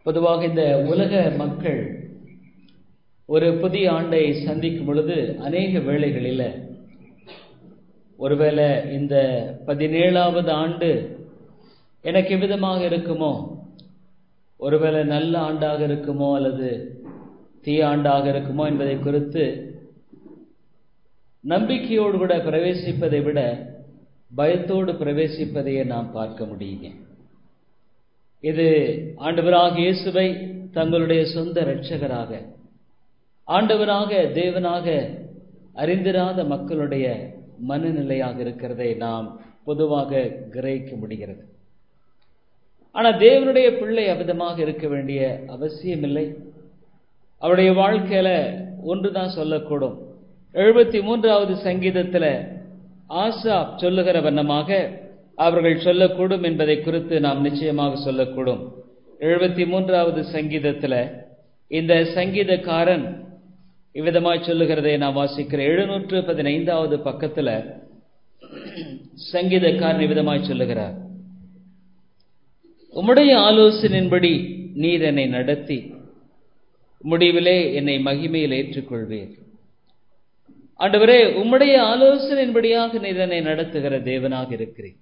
பொதுவாக இந்த உலக மக்கள் ஒரு புதிய ஆண்டை சந்திக்கும் பொழுது அநேக வேளைகளில் ஒருவேளை இந்த பதினேழாவது ஆண்டு எனக்கு எவ்விதமாக இருக்குமோ ஒருவேளை நல்ல ஆண்டாக இருக்குமோ அல்லது தீய ஆண்டாக இருக்குமோ என்பதை குறித்து நம்பிக்கையோடு கூட பிரவேசிப்பதை விட பயத்தோடு பிரவேசிப்பதையே நாம் பார்க்க முடியுங்க இது ஆண்டவராக இயேசுவை தங்களுடைய சொந்த இரட்சகராக ஆண்டவராக தேவனாக அறிந்திராத மக்களுடைய மனநிலையாக இருக்கிறதை நாம் பொதுவாக கிரகிக்க முடிகிறது ஆனால் தேவனுடைய பிள்ளை அவிதமாக இருக்க வேண்டிய அவசியமில்லை அவருடைய வாழ்க்கையில ஒன்றுதான் சொல்லக்கூடும் எழுபத்தி மூன்றாவது சங்கீதத்தில் ஆசா சொல்லுகிற வண்ணமாக அவர்கள் சொல்லக்கூடும் என்பதை குறித்து நாம் நிச்சயமாக சொல்லக்கூடும் எழுபத்தி மூன்றாவது சங்கீதத்தில் இந்த சங்கீதக்காரன் இவ்விதமாய் சொல்லுகிறதை நான் வாசிக்கிறேன் எழுநூற்று பதினைந்தாவது பக்கத்தில் சங்கீதக்காரன் இவ்விதமாய் சொல்லுகிறார் உம்முடைய ஆலோசனையின்படி நீர் என்னை நடத்தி முடிவிலே என்னை மகிமையில் ஏற்றுக்கொள்வீர் ஆண்டவரே உம்முடைய ஆலோசனையின்படியாக நீர் என்னை நடத்துகிற தேவனாக இருக்கிறேன்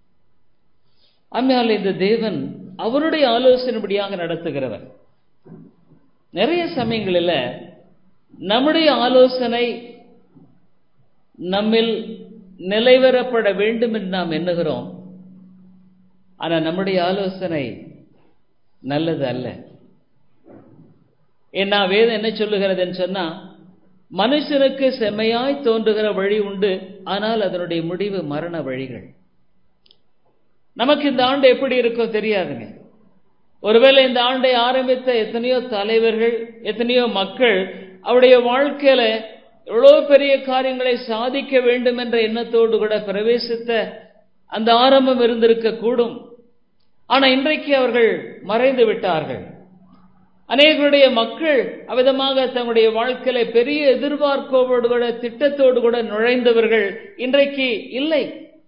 ஆனால் இந்த தேவன் அவருடைய ஆலோசனைப்படியாக நடத்துகிறவர் நிறைய சமயங்களில் நம்முடைய ஆலோசனை நம்மில் நிலைவரப்பட வேண்டும் என்று நாம் எண்ணுகிறோம் ஆனா நம்முடைய ஆலோசனை நல்லது அல்ல என்ன வேதம் என்ன சொல்லுகிறதுன்னு சொன்னா மனுஷனுக்கு செம்மையாய் தோன்றுகிற வழி உண்டு ஆனால் அதனுடைய முடிவு மரண வழிகள் நமக்கு இந்த ஆண்டு எப்படி இருக்கோ தெரியாதுங்க ஒருவேளை இந்த ஆண்டை ஆரம்பித்த எத்தனையோ தலைவர்கள் எத்தனையோ மக்கள் அவருடைய வாழ்க்கையில எவ்வளோ பெரிய காரியங்களை சாதிக்க வேண்டும் என்ற எண்ணத்தோடு கூட பிரவேசித்த அந்த ஆரம்பம் இருந்திருக்க கூடும் ஆனா இன்றைக்கு அவர்கள் மறைந்து விட்டார்கள் அநேகருடைய மக்கள் அவ்விதமாக தங்களுடைய வாழ்க்கையில பெரிய எதிர்பார்ப்போடு கூட திட்டத்தோடு கூட நுழைந்தவர்கள் இன்றைக்கு இல்லை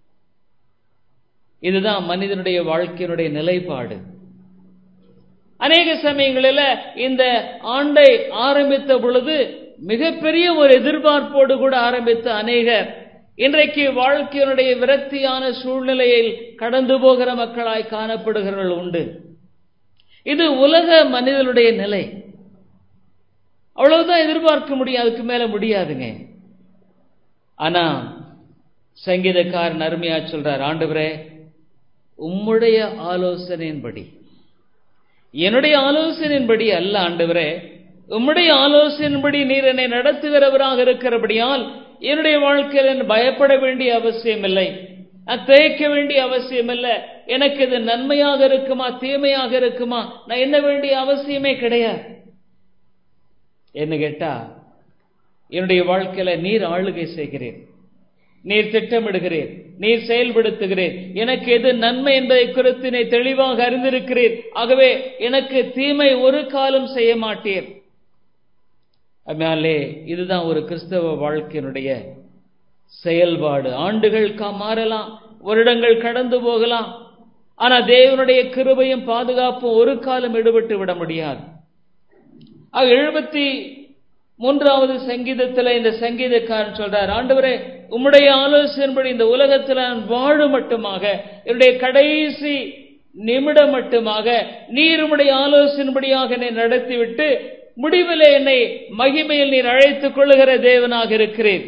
இதுதான் மனிதனுடைய வாழ்க்கையினுடைய நிலைப்பாடு அநேக சமயங்களில் இந்த ஆண்டை ஆரம்பித்த பொழுது மிகப்பெரிய ஒரு எதிர்பார்ப்போடு கூட ஆரம்பித்த அநேகர் இன்றைக்கு வாழ்க்கையினுடைய விரக்தியான சூழ்நிலையில் கடந்து போகிற மக்களாய் காணப்படுகிறவர்கள் உண்டு இது உலக மனிதனுடைய நிலை அவ்வளவுதான் எதிர்பார்க்க முடியும் அதுக்கு மேல முடியாதுங்க ஆனா சங்கீதக்காரன் அருமையா சொல்றார் ஆண்டவரே உம்முடைய ஆலோசனையின்படி என்னுடைய ஆலோசனையின்படி அல்ல ஆண்டவரே உம்முடைய ஆலோசனையின்படி நீர் என்னை நடத்துகிறவராக இருக்கிறபடியால் என்னுடைய வாழ்க்கையில் பயப்பட வேண்டிய அவசியம் இல்லை நான் தேய்க்க வேண்டிய அவசியம் இல்லை எனக்கு இது நன்மையாக இருக்குமா தீமையாக இருக்குமா நான் என்ன வேண்டிய அவசியமே கிடையாது என்ன கேட்டா என்னுடைய வாழ்க்கையில நீர் ஆளுகை செய்கிறேன் நீர் திட்டமிடுகிறேன் நீர் செயல்படுத்துகிறேன் எனக்கு எது நன்மை என்பதை குறித்து நீ தெளிவாக அறிந்திருக்கிறேன் ஆகவே எனக்கு தீமை ஒரு காலம் செய்ய மாட்டேன் அதனாலே இதுதான் ஒரு கிறிஸ்தவ வாழ்க்கையினுடைய செயல்பாடு ஆண்டுகள் மாறலாம் வருடங்கள் கடந்து போகலாம் ஆனா தேவனுடைய கிருபையும் பாதுகாப்பும் ஒரு காலம் எடுபட்டு விட முடியாது எழுபத்தி மூன்றாவது சங்கீதத்தில் இந்த சங்கீதக்காரன் சொல்றார் ஆண்டவரே உம்முடைய ஆலோசனைப்படி இந்த உலகத்தில் நான் வாழ மட்டுமாக என்னுடைய கடைசி நிமிடம் மட்டுமாக நீர் உம்முடைய ஆலோசனைப்படியாக என்னை நடத்திவிட்டு முடிவில் என்னை மகிமையில் நீர் அழைத்துக் கொள்ளுகிற தேவனாக இருக்கிறேன்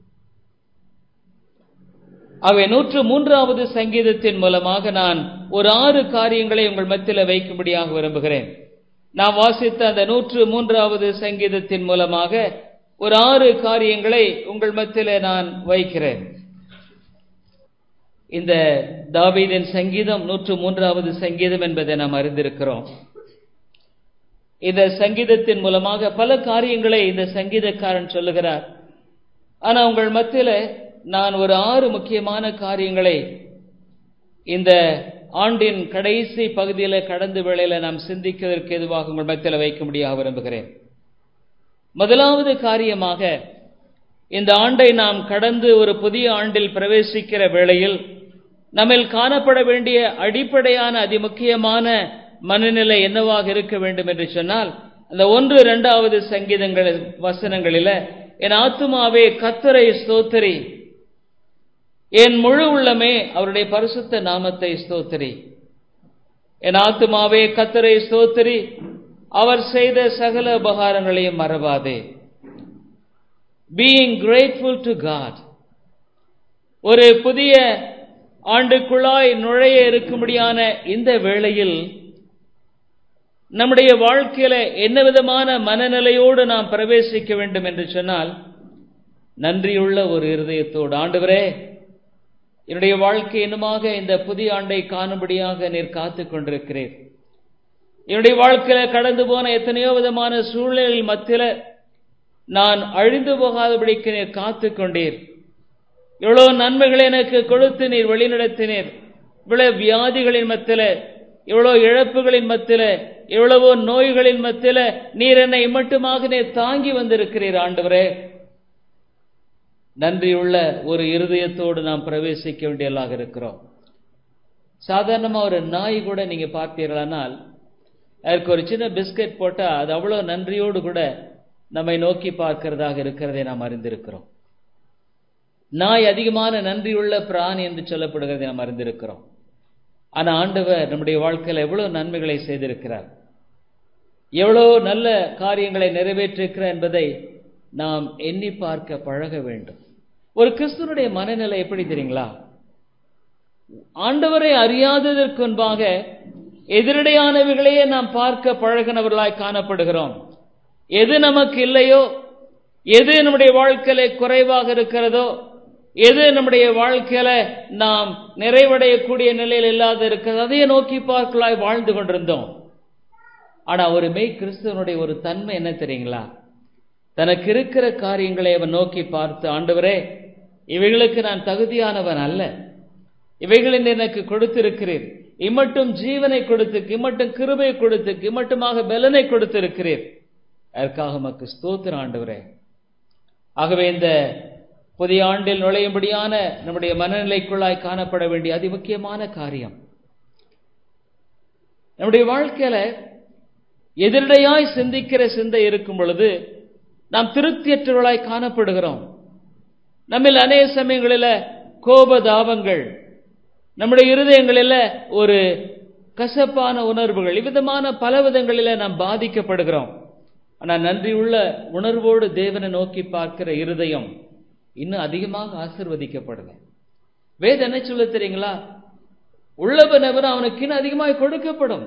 அவை நூற்று மூன்றாவது சங்கீதத்தின் மூலமாக நான் ஒரு ஆறு காரியங்களை உங்கள் மத்தியில் வைக்கும்படியாக விரும்புகிறேன் நான் வாசித்த அந்த நூற்று மூன்றாவது சங்கீதத்தின் மூலமாக ஒரு ஆறு காரியங்களை உங்கள் மத்தியில் நான் வைக்கிறேன் இந்த தாவீதின் சங்கீதம் நூற்று மூன்றாவது சங்கீதம் என்பதை நாம் அறிந்திருக்கிறோம் இந்த சங்கீதத்தின் மூலமாக பல காரியங்களை இந்த சங்கீதக்காரன் சொல்லுகிறார் ஆனா உங்கள் மத்தியில நான் ஒரு ஆறு முக்கியமான காரியங்களை இந்த ஆண்டின் கடைசி பகுதியில் கடந்து வேளையில நாம் சிந்திக்கிறதற்கு எதுவாக உங்கள் மத்தியில் வைக்க முடியாக விரும்புகிறேன் முதலாவது காரியமாக இந்த ஆண்டை நாம் கடந்து ஒரு புதிய ஆண்டில் பிரவேசிக்கிற வேளையில் நம்மில் காணப்பட வேண்டிய அடிப்படையான அதிமுக்கியமான மனநிலை என்னவாக இருக்க வேண்டும் என்று சொன்னால் அந்த ஒன்று இரண்டாவது சங்கீதங்கள் வசனங்களில என் ஆத்துமாவே கத்தரை ஸ்தோத்திரி என் முழு உள்ளமே அவருடைய பரிசுத்த நாமத்தை ஸ்தோத்திரி என் ஆத்துமாவே கத்தரை ஸ்தோத்திரி அவர் செய்த சகல உபகாரங்களையும் மறவாதே பீயிங் கிரேட்ஃபுல் டு காட் ஒரு புதிய ஆண்டுக்குள்ளாய் நுழைய இருக்கும்படியான இந்த வேளையில் நம்முடைய வாழ்க்கையில என்ன விதமான மனநிலையோடு நாம் பிரவேசிக்க வேண்டும் என்று சொன்னால் நன்றியுள்ள ஒரு இருதயத்தோடு ஆண்டவரே என்னுடைய வாழ்க்கை இன்னுமாக இந்த புதிய ஆண்டை காணும்படியாக நீர் காத்து கொண்டிருக்கிறீர் என்னுடைய வாழ்க்கையில கடந்து போன எத்தனையோ விதமான சூழ்நிலைகள் மத்தியில நான் அழிந்து போகாதபடிக்கு நீர் காத்து கொண்டீர் எவ்வளவு நன்மைகளை எனக்கு கொடுத்து நீர் வழிநடத்தினீர் இவ்வளவு வியாதிகளின் மத்தியில எவ்வளவு இழப்புகளின் மத்தியில எவ்வளவோ நோய்களின் மத்தியில நீர் என்னை மட்டுமாக நீர் தாங்கி வந்திருக்கிறீர் ஆண்டவரே நன்றியுள்ள ஒரு இருதயத்தோடு நாம் பிரவேசிக்க வேண்டியதாக இருக்கிறோம் சாதாரணமா ஒரு நாய் கூட நீங்க பார்த்தீர்களானால் அதற்கு ஒரு சின்ன பிஸ்கட் போட்டா அது அவ்வளவு நன்றியோடு கூட நம்மை நோக்கி பார்க்கிறதாக இருக்கிறதை நாம் அறிந்திருக்கிறோம் நாய் அதிகமான நன்றியுள்ள பிராணி என்று சொல்லப்படுகிறதை நாம் அறிந்திருக்கிறோம் ஆனா ஆண்டவர் நம்முடைய வாழ்க்கையில் எவ்வளவு நன்மைகளை செய்திருக்கிறார் எவ்வளவு நல்ல காரியங்களை நிறைவேற்றிருக்கிறார் என்பதை நாம் எண்ணி பார்க்க பழக வேண்டும் ஒரு கிறிஸ்துவனுடைய மனநிலை எப்படி தெரியுங்களா ஆண்டவரை அறியாததற்கு முன்பாக எதிரடையானவைகளையே நாம் பார்க்க பழகினவர்களாய் காணப்படுகிறோம் எது நமக்கு இல்லையோ எது நம்முடைய வாழ்க்கையில குறைவாக இருக்கிறதோ எது நம்முடைய வாழ்க்கையில நாம் நிறைவடையக்கூடிய நிலையில் இல்லாத இருக்கிறது அதையே நோக்கி பார்க்கலாய் வாழ்ந்து கொண்டிருந்தோம் ஆனா ஒரு மெய் கிறிஸ்துவனுடைய ஒரு தன்மை என்ன தெரியுங்களா தனக்கு இருக்கிற காரியங்களை அவன் நோக்கி பார்த்து ஆண்டவரே இவைகளுக்கு நான் தகுதியானவன் அல்ல இவைகளில் எனக்கு கொடுத்திருக்கிறீர் இம்மட்டும் ஜீவனை கொடுத்து இம்மட்டும் கிருபை கொடுத்து இம்மட்டுமாக பலனை கொடுத்திருக்கிறீர் அதற்காக மக்கு ஸ்தோத்திர ஆண்டவரே ஆகவே இந்த புதிய ஆண்டில் நுழையும்படியான நம்முடைய மனநிலைக்குள்ளாய் காணப்பட வேண்டிய அதி முக்கியமான காரியம் நம்முடைய வாழ்க்கையில எதிரடையாய் சிந்திக்கிற சிந்தை இருக்கும் பொழுது நாம் திருப்தியற்றவர்களாய் காணப்படுகிறோம் நம்மில் அநேக சமயங்களில் கோபதாபங்கள் நம்முடைய இருதயங்களில் ஒரு கசப்பான உணர்வுகள் இவ்விதமான பல விதங்களில் நாம் பாதிக்கப்படுகிறோம் ஆனால் நன்றியுள்ள உணர்வோடு தேவனை நோக்கி பார்க்கிற இருதயம் இன்னும் அதிகமாக ஆசிர்வதிக்கப்படுங்க வேத என்ன சொல்ல தெரியுங்களா உள்ளவனவன் அவனுக்கு இன்னும் அதிகமாக கொடுக்கப்படும்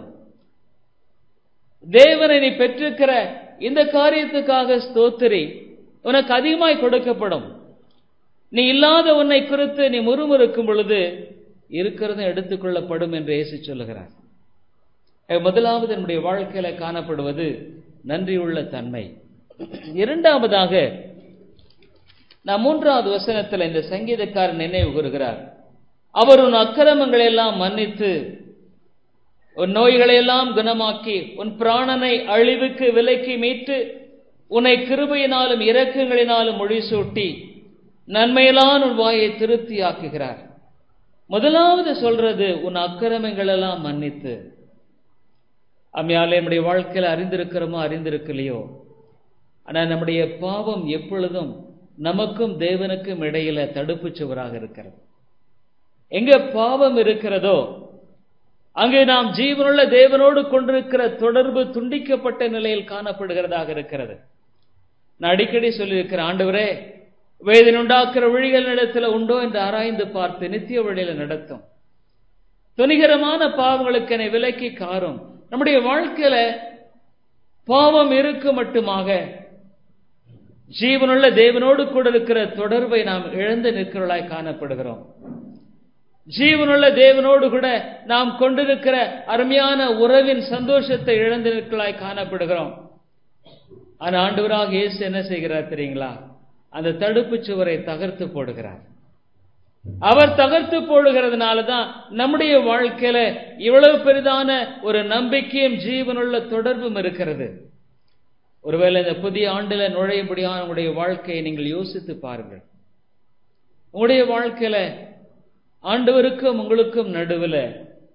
தேவனை நீ பெற்றிருக்கிற இந்த காரியத்துக்காக ஸ்தோத்திரி உனக்கு அதிகமாய் கொடுக்கப்படும் நீ இல்லாத உன்னை குறித்து நீ முறுமுறுக்கும் பொழுது இருக்கிறதும் எடுத்துக்கொள்ளப்படும் என்று இயேசு சொல்லுகிறார் முதலாவது நம்முடைய வாழ்க்கையில காணப்படுவது நன்றியுள்ள தன்மை இரண்டாவதாக நான் மூன்றாவது வசனத்தில் இந்த சங்கீதக்காரன் நினைவு கூறுகிறார் அவர் உன் அக்கிரமங்களை எல்லாம் மன்னித்து உன் நோய்களை எல்லாம் குணமாக்கி உன் பிராணனை அழிவுக்கு விலைக்கு மீட்டு உன்னை கிருபையினாலும் இரக்கங்களினாலும் மொழிசூட்டி நன்மையெல்லாம் உன் வாயை திருப்தியாக்குகிறார் முதலாவது சொல்றது உன் அக்கிரமங்கள் எல்லாம் மன்னித்து அம்மையாலே நம்முடைய வாழ்க்கையில் அறிந்திருக்கிறோமோ அறிந்திருக்கலையோ ஆனா நம்முடைய பாவம் எப்பொழுதும் நமக்கும் தேவனுக்கும் இடையில தடுப்பு சுவராக இருக்கிறது எங்க பாவம் இருக்கிறதோ அங்கு நாம் ஜீவனுள்ள தேவனோடு கொண்டிருக்கிற தொடர்பு துண்டிக்கப்பட்ட நிலையில் காணப்படுகிறதாக இருக்கிறது நான் அடிக்கடி சொல்லியிருக்கிற ஆண்டவரே வேதனை உண்டாக்குற வழிகள் இடத்துல உண்டோ என்று ஆராய்ந்து பார்த்து நித்திய வழியில நடத்தும் துணிகரமான பாவங்களுக்கு என்னை விலக்கி காரும் நம்முடைய வாழ்க்கையில பாவம் இருக்கு மட்டுமாக ஜீவனுள்ள தேவனோடு கூட இருக்கிற தொடர்பை நாம் இழந்து நிற்கிறவளாய் காணப்படுகிறோம் ஜீவனுள்ள தேவனோடு கூட நாம் கொண்டிருக்கிற அருமையான உறவின் சந்தோஷத்தை இழந்து நிற்களாய் காணப்படுகிறோம் ஆனா ஆண்டவராக இயேசு என்ன செய்கிறார் தெரியுங்களா அந்த தடுப்பு சுவரை தகர்த்து போடுகிறார் அவர் தகர்த்து போடுகிறதுனால தான் நம்முடைய வாழ்க்கையில இவ்வளவு பெரிதான ஒரு நம்பிக்கையும் ஜீவனுள்ள தொடர்பும் இருக்கிறது ஒருவேளை இந்த புதிய ஆண்டுல நுழையும்படியான உங்களுடைய வாழ்க்கையை நீங்கள் யோசித்து பாருங்கள் உங்களுடைய வாழ்க்கையில ஆண்டவருக்கும் உங்களுக்கும் நடுவில்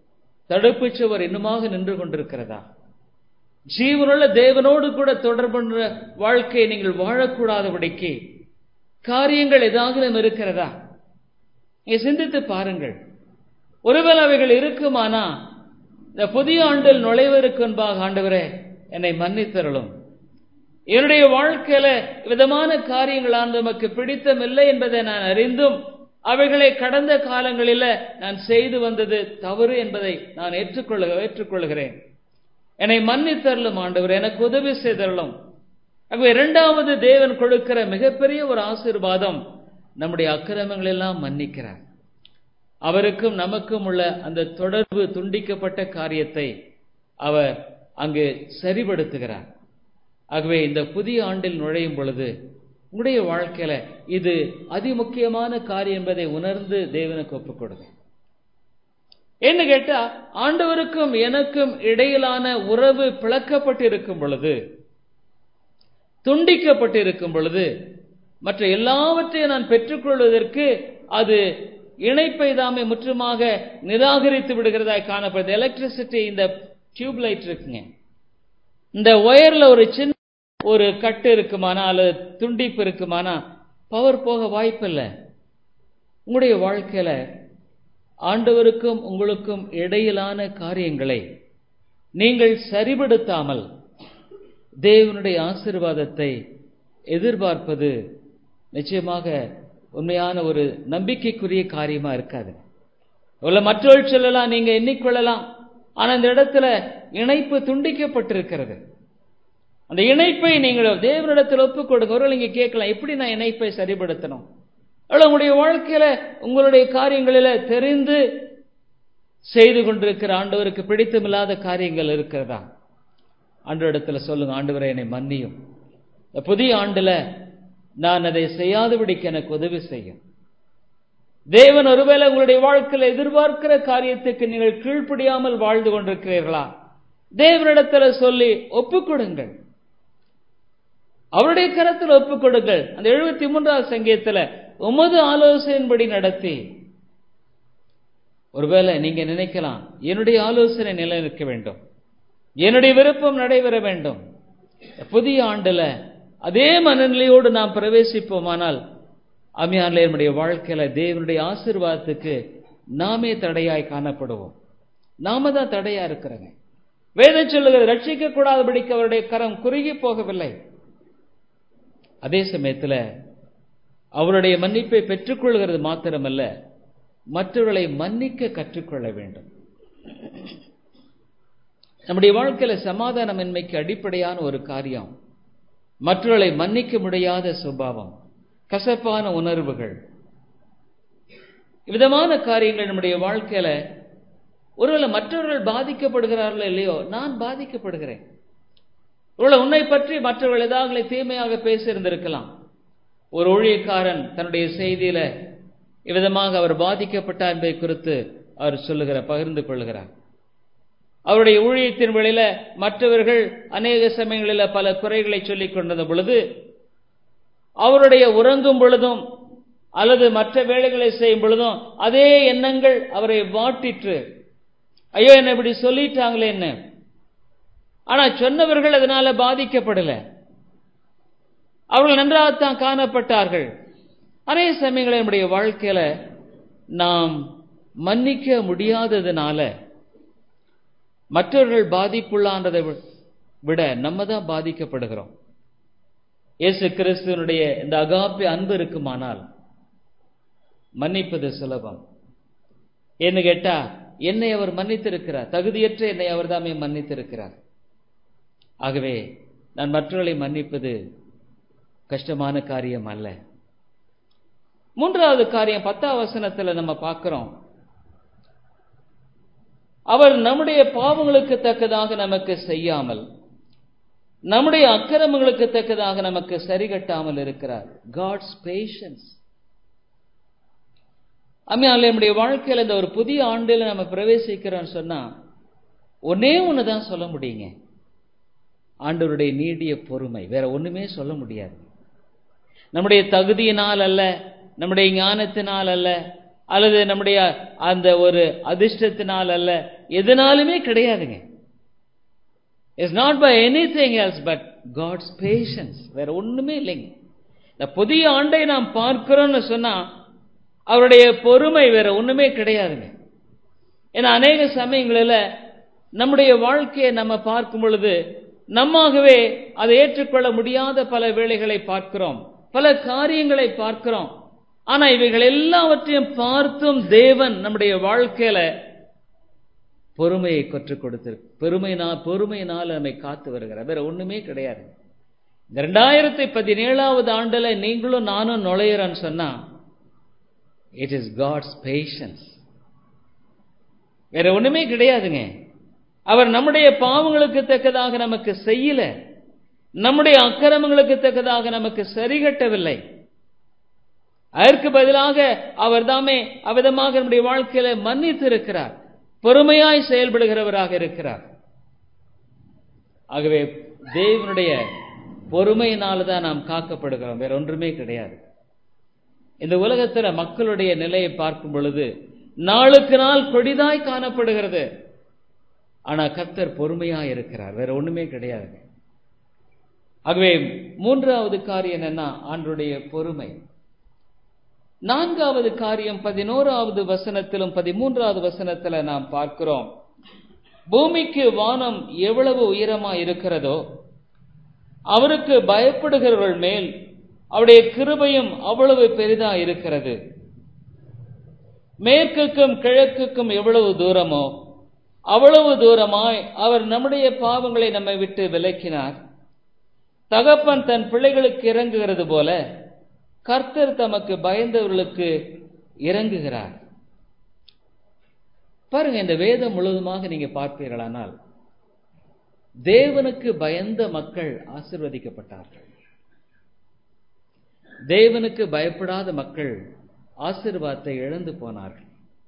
தடுப்பு சுவர் இன்னுமாக நின்று கொண்டிருக்கிறதா ஜீவனுள்ள தேவனோடு கூட தொடர்புன்ற வாழ்க்கையை நீங்கள் வாழக்கூடாதபடிக்கு காரியங்கள் ஏதாவது இருக்கிறதா நீங்க சிந்தித்து பாருங்கள் ஒருவேளை அவைகள் இருக்குமானா இந்த புதிய ஆண்டில் நுழைவதற்கு முன்பாக ஆண்டவரே என்னை மன்னித்தருளும் என்னுடைய வாழ்க்கையில விதமான காரியங்களால் நமக்கு பிடித்தமில்லை என்பதை நான் அறிந்தும் அவைகளை கடந்த காலங்களில் நான் செய்து வந்தது தவறு என்பதை நான் ஏற்றுக்கொள்ள ஏற்றுக்கொள்கிறேன் என்னை மன்னித்தருளும் ஆண்டவர் எனக்கு உதவி செய்தருளும் ஆகவே இரண்டாவது தேவன் கொடுக்கிற மிகப்பெரிய ஒரு ஆசீர்வாதம் நம்முடைய அக்கிரமங்கள் எல்லாம் மன்னிக்கிறார் அவருக்கும் நமக்கும் உள்ள அந்த தொடர்பு துண்டிக்கப்பட்ட காரியத்தை அவர் அங்கு சரிபடுத்துகிறார் ஆகவே இந்த புதிய ஆண்டில் நுழையும் பொழுது உங்களுடைய வாழ்க்கையில இது அதிமுக்கியமான காரியம் என்பதை உணர்ந்து தேவனுக்கு ஒப்புக் கொடுங்க என்ன கேட்டா ஆண்டவருக்கும் எனக்கும் இடையிலான உறவு பிளக்கப்பட்டு இருக்கும் பொழுது துண்டிக்கப்பட்டு இருக்கும் பொழுது மற்ற எல்லாவற்றையும் நான் பெற்றுக்கொள்வதற்கு அது இணைப்பை தாமே முற்றுமாக நிராகரித்து விடுகிறதாய் காணப்படுது எலக்ட்ரிசிட்டி இந்த டியூப் லைட் இருக்குங்க இந்த ஒயர்ல ஒரு சின்ன ஒரு கட்டு இருக்குமானா அல்லது துண்டிப்பு இருக்குமானா பவர் போக வாய்ப்பில்லை உங்களுடைய வாழ்க்கையில ஆண்டவருக்கும் உங்களுக்கும் இடையிலான காரியங்களை நீங்கள் சரிபடுத்தாமல் தேவனுடைய ஆசிர்வாதத்தை எதிர்பார்ப்பது நிச்சயமாக உண்மையான ஒரு நம்பிக்கைக்குரிய காரியமா இருக்காது உள்ள மற்றவர்கள் சொல்லலாம் நீங்க எண்ணிக்கொள்ளலாம் ஆனா இந்த இடத்துல இணைப்பு துண்டிக்கப்பட்டிருக்கிறது அந்த இணைப்பை நீங்கள் தேவனிடத்தில் ஒப்புக் கொடுங்க ஒரு நீங்க கேட்கலாம் எப்படி நான் இணைப்பை சரிபடுத்தணும் அவ்வளவு உங்களுடைய வாழ்க்கையில உங்களுடைய காரியங்களில தெரிந்து செய்து கொண்டிருக்கிற ஆண்டவருக்கு பிடித்தமில்லாத காரியங்கள் இருக்கிறதா ஆண்டவரிடத்துல சொல்லுங்க ஆண்டவரை என்னை மன்னியும் புதிய ஆண்டுல நான் அதை செய்யாதபடிக்கு எனக்கு உதவி செய்யும் தேவன் ஒருவேளை உங்களுடைய வாழ்க்கையில் எதிர்பார்க்கிற காரியத்துக்கு நீங்கள் கீழ்ப்படியாமல் வாழ்ந்து கொண்டிருக்கிறீர்களா தேவனிடத்துல சொல்லி ஒப்புக் கொடுங்கள் அவருடைய கரத்தில் ஒப்புக் கொடுங்கள் அந்த எழுபத்தி மூன்றாவது சங்கீதத்துல உமது ஆலோசனையின்படி நடத்தி ஒருவேளை நீங்க நினைக்கலாம் என்னுடைய ஆலோசனை நிலைநிற்க வேண்டும் என்னுடைய விருப்பம் நடைபெற வேண்டும் புதிய ஆண்டுல அதே மனநிலையோடு நாம் பிரவேசிப்போமானால் அம்மையாரில் என்னுடைய வாழ்க்கையில தேவனுடைய ஆசிர்வாதத்துக்கு நாமே தடையாய் காணப்படுவோம் நாம தான் தடையா இருக்கிறோங்க வேதம் சொல்லுகிறது ரட்சிக்க கூடாதபடிக்கு அவருடைய கரம் குறுகி போகவில்லை அதே சமயத்துல அவருடைய மன்னிப்பை பெற்றுக்கொள்கிறது மாத்திரமல்ல மற்றவர்களை மன்னிக்க கற்றுக்கொள்ள வேண்டும் நம்முடைய வாழ்க்கையில சமாதானமின்மைக்கு அடிப்படையான ஒரு காரியம் மற்றவர்களை மன்னிக்க முடியாத சுபாவம் கசப்பான உணர்வுகள் விதமான காரியங்கள் நம்முடைய வாழ்க்கையில ஒருவேளை மற்றவர்கள் பாதிக்கப்படுகிறார்களோ இல்லையோ நான் பாதிக்கப்படுகிறேன் ஒருவேளை உன்னை பற்றி மற்றவர்கள் ஏதாவது தீமையாக பேசியிருந்திருக்கலாம் ஒரு ஊழியக்காரன் தன்னுடைய செய்தியில இவ்விதமாக அவர் பாதிக்கப்பட்டார் என்பதை குறித்து அவர் சொல்லுகிற பகிர்ந்து கொள்கிறார் அவருடைய ஊழியத்தின் வழியில மற்றவர்கள் அநேக சமயங்களில் பல குறைகளை சொல்லிக் கொண்டிருந்த பொழுது அவருடைய உறங்கும் பொழுதும் அல்லது மற்ற வேலைகளை செய்யும் பொழுதும் அதே எண்ணங்கள் அவரை வாட்டிற்று ஐயோ என்ன இப்படி சொல்லிட்டாங்களே என்ன ஆனா சொன்னவர்கள் அதனால பாதிக்கப்படல அவர்கள் நன்றாகத்தான் காணப்பட்டார்கள் அநேக சமயங்களில் நம்முடைய வாழ்க்கையில நாம் மன்னிக்க முடியாததுனால மற்றவர்கள் பாதிப்புள்ளான்றதை விட நம்ம தான் பாதிக்கப்படுகிறோம் இயேசு கிறிஸ்துவனுடைய இந்த அகாப்பி அன்பு இருக்குமானால் மன்னிப்பது சுலபம் என்ன கேட்டா என்னை அவர் மன்னித்திருக்கிறார் தகுதியற்ற என்னை அவர் தாமே மன்னித்திருக்கிறார் ஆகவே நான் மற்றவர்களை மன்னிப்பது கஷ்டமான காரியம் அல்ல மூன்றாவது காரியம் பத்தாம் வசனத்துல நம்ம பார்க்கிறோம் அவர் நம்முடைய பாவங்களுக்கு தக்கதாக நமக்கு செய்யாமல் நம்முடைய அக்கிரமங்களுக்கு தக்கதாக நமக்கு சரிகட்டாமல் இருக்கிறார் காட்ஸ் பேஷன்ஸ் அம்மையால் நம்முடைய வாழ்க்கையில் இந்த ஒரு புதிய ஆண்டில் நம்ம பிரவேசிக்கிறோம்னு சொன்னா ஒன்னே ஒன்று தான் சொல்ல முடியுங்க ஆண்டவருடைய நீடிய பொறுமை வேற ஒண்ணுமே சொல்ல முடியாது நம்முடைய தகுதியினால் அல்ல நம்முடைய ஞானத்தினால் அல்ல அல்லது நம்முடைய அந்த ஒரு அதிர்ஷ்டத்தினால் அல்ல எதனாலுமே கிடையாதுங்க it's not by any thing else but God's patience வேற ஒண்ணுமே இல்லைங்க இந்த புதிய ஆண்டை நாம் பார்க்கிறோம்னு சொன்னா அவருடைய பொறுமை வேற ஒண்ணுமே கிடையாதுங்க ஏன்னா அநேக சமயங்களில் நம்முடைய வாழ்க்கையை நம்ம பார்க்கும் பொழுது நம்மாகவே அதை ஏற்றுக்கொள்ள முடியாத பல வேலைகளை பார்க்கிறோம் பல காரியங்களை பார்க்கிறோம் ஆனா இவைகள் எல்லாவற்றையும் பார்த்தும் தேவன் நம்முடைய வாழ்க்கையில பொறுமையை கற்றுக் கொடுத்திருக்கு பெருமையினா பொறுமையினால் நம்மை காத்து வருகிறார் வேற ஒண்ணுமே கிடையாது இந்த ரெண்டாயிரத்தி பதினேழாவது ஆண்டுல நீங்களும் நானும் நுழையிறேன்னு சொன்னா இட் இஸ் காட்ஸ் பேஷன்ஸ் வேற ஒண்ணுமே கிடையாதுங்க அவர் நம்முடைய பாவங்களுக்கு தக்கதாக நமக்கு செய்யல நம்முடைய அக்கிரமங்களுக்கு தக்கதாக நமக்கு சரிகட்டவில்லை அதற்கு பதிலாக அவர் தாமே அவிதமாக நம்முடைய வாழ்க்கையில மன்னித்து இருக்கிறார் பொறுமையாய் செயல்படுகிறவராக இருக்கிறார் ஆகவே தேவனுடைய பொறுமையினால்தான் நாம் காக்கப்படுகிறோம் வேற ஒன்றுமே கிடையாது இந்த உலகத்துல மக்களுடைய நிலையை பார்க்கும் பொழுது நாளுக்கு நாள் கொடிதாய் காணப்படுகிறது ஆனா கத்தர் பொறுமையா இருக்கிறார் வேற ஒண்ணுமே கிடையாதுங்க ஆகவே மூன்றாவது காரியம் என்னன்னா ஆண்டுடைய பொறுமை நான்காவது காரியம் பதினோராவது வசனத்திலும் பதிமூன்றாவது வசனத்துல நாம் பார்க்கிறோம் பூமிக்கு வானம் எவ்வளவு உயரமா இருக்கிறதோ அவருக்கு பயப்படுகிறவர்கள் மேல் அவருடைய கிருபையும் அவ்வளவு பெரிதா இருக்கிறது மேற்குக்கும் கிழக்குக்கும் எவ்வளவு தூரமோ அவ்வளவு தூரமாய் அவர் நம்முடைய பாவங்களை நம்மை விட்டு விலக்கினார் தகப்பன் தன் பிள்ளைகளுக்கு இறங்குகிறது போல கர்த்தர் தமக்கு பயந்தவர்களுக்கு இறங்குகிறார் பாருங்க இந்த வேதம் முழுவதுமாக நீங்க பார்ப்பீர்களானால் தேவனுக்கு பயந்த மக்கள் ஆசிர்வதிக்கப்பட்டார்கள் தேவனுக்கு பயப்படாத மக்கள் ஆசிர்வாதத்தை இழந்து போனார்கள்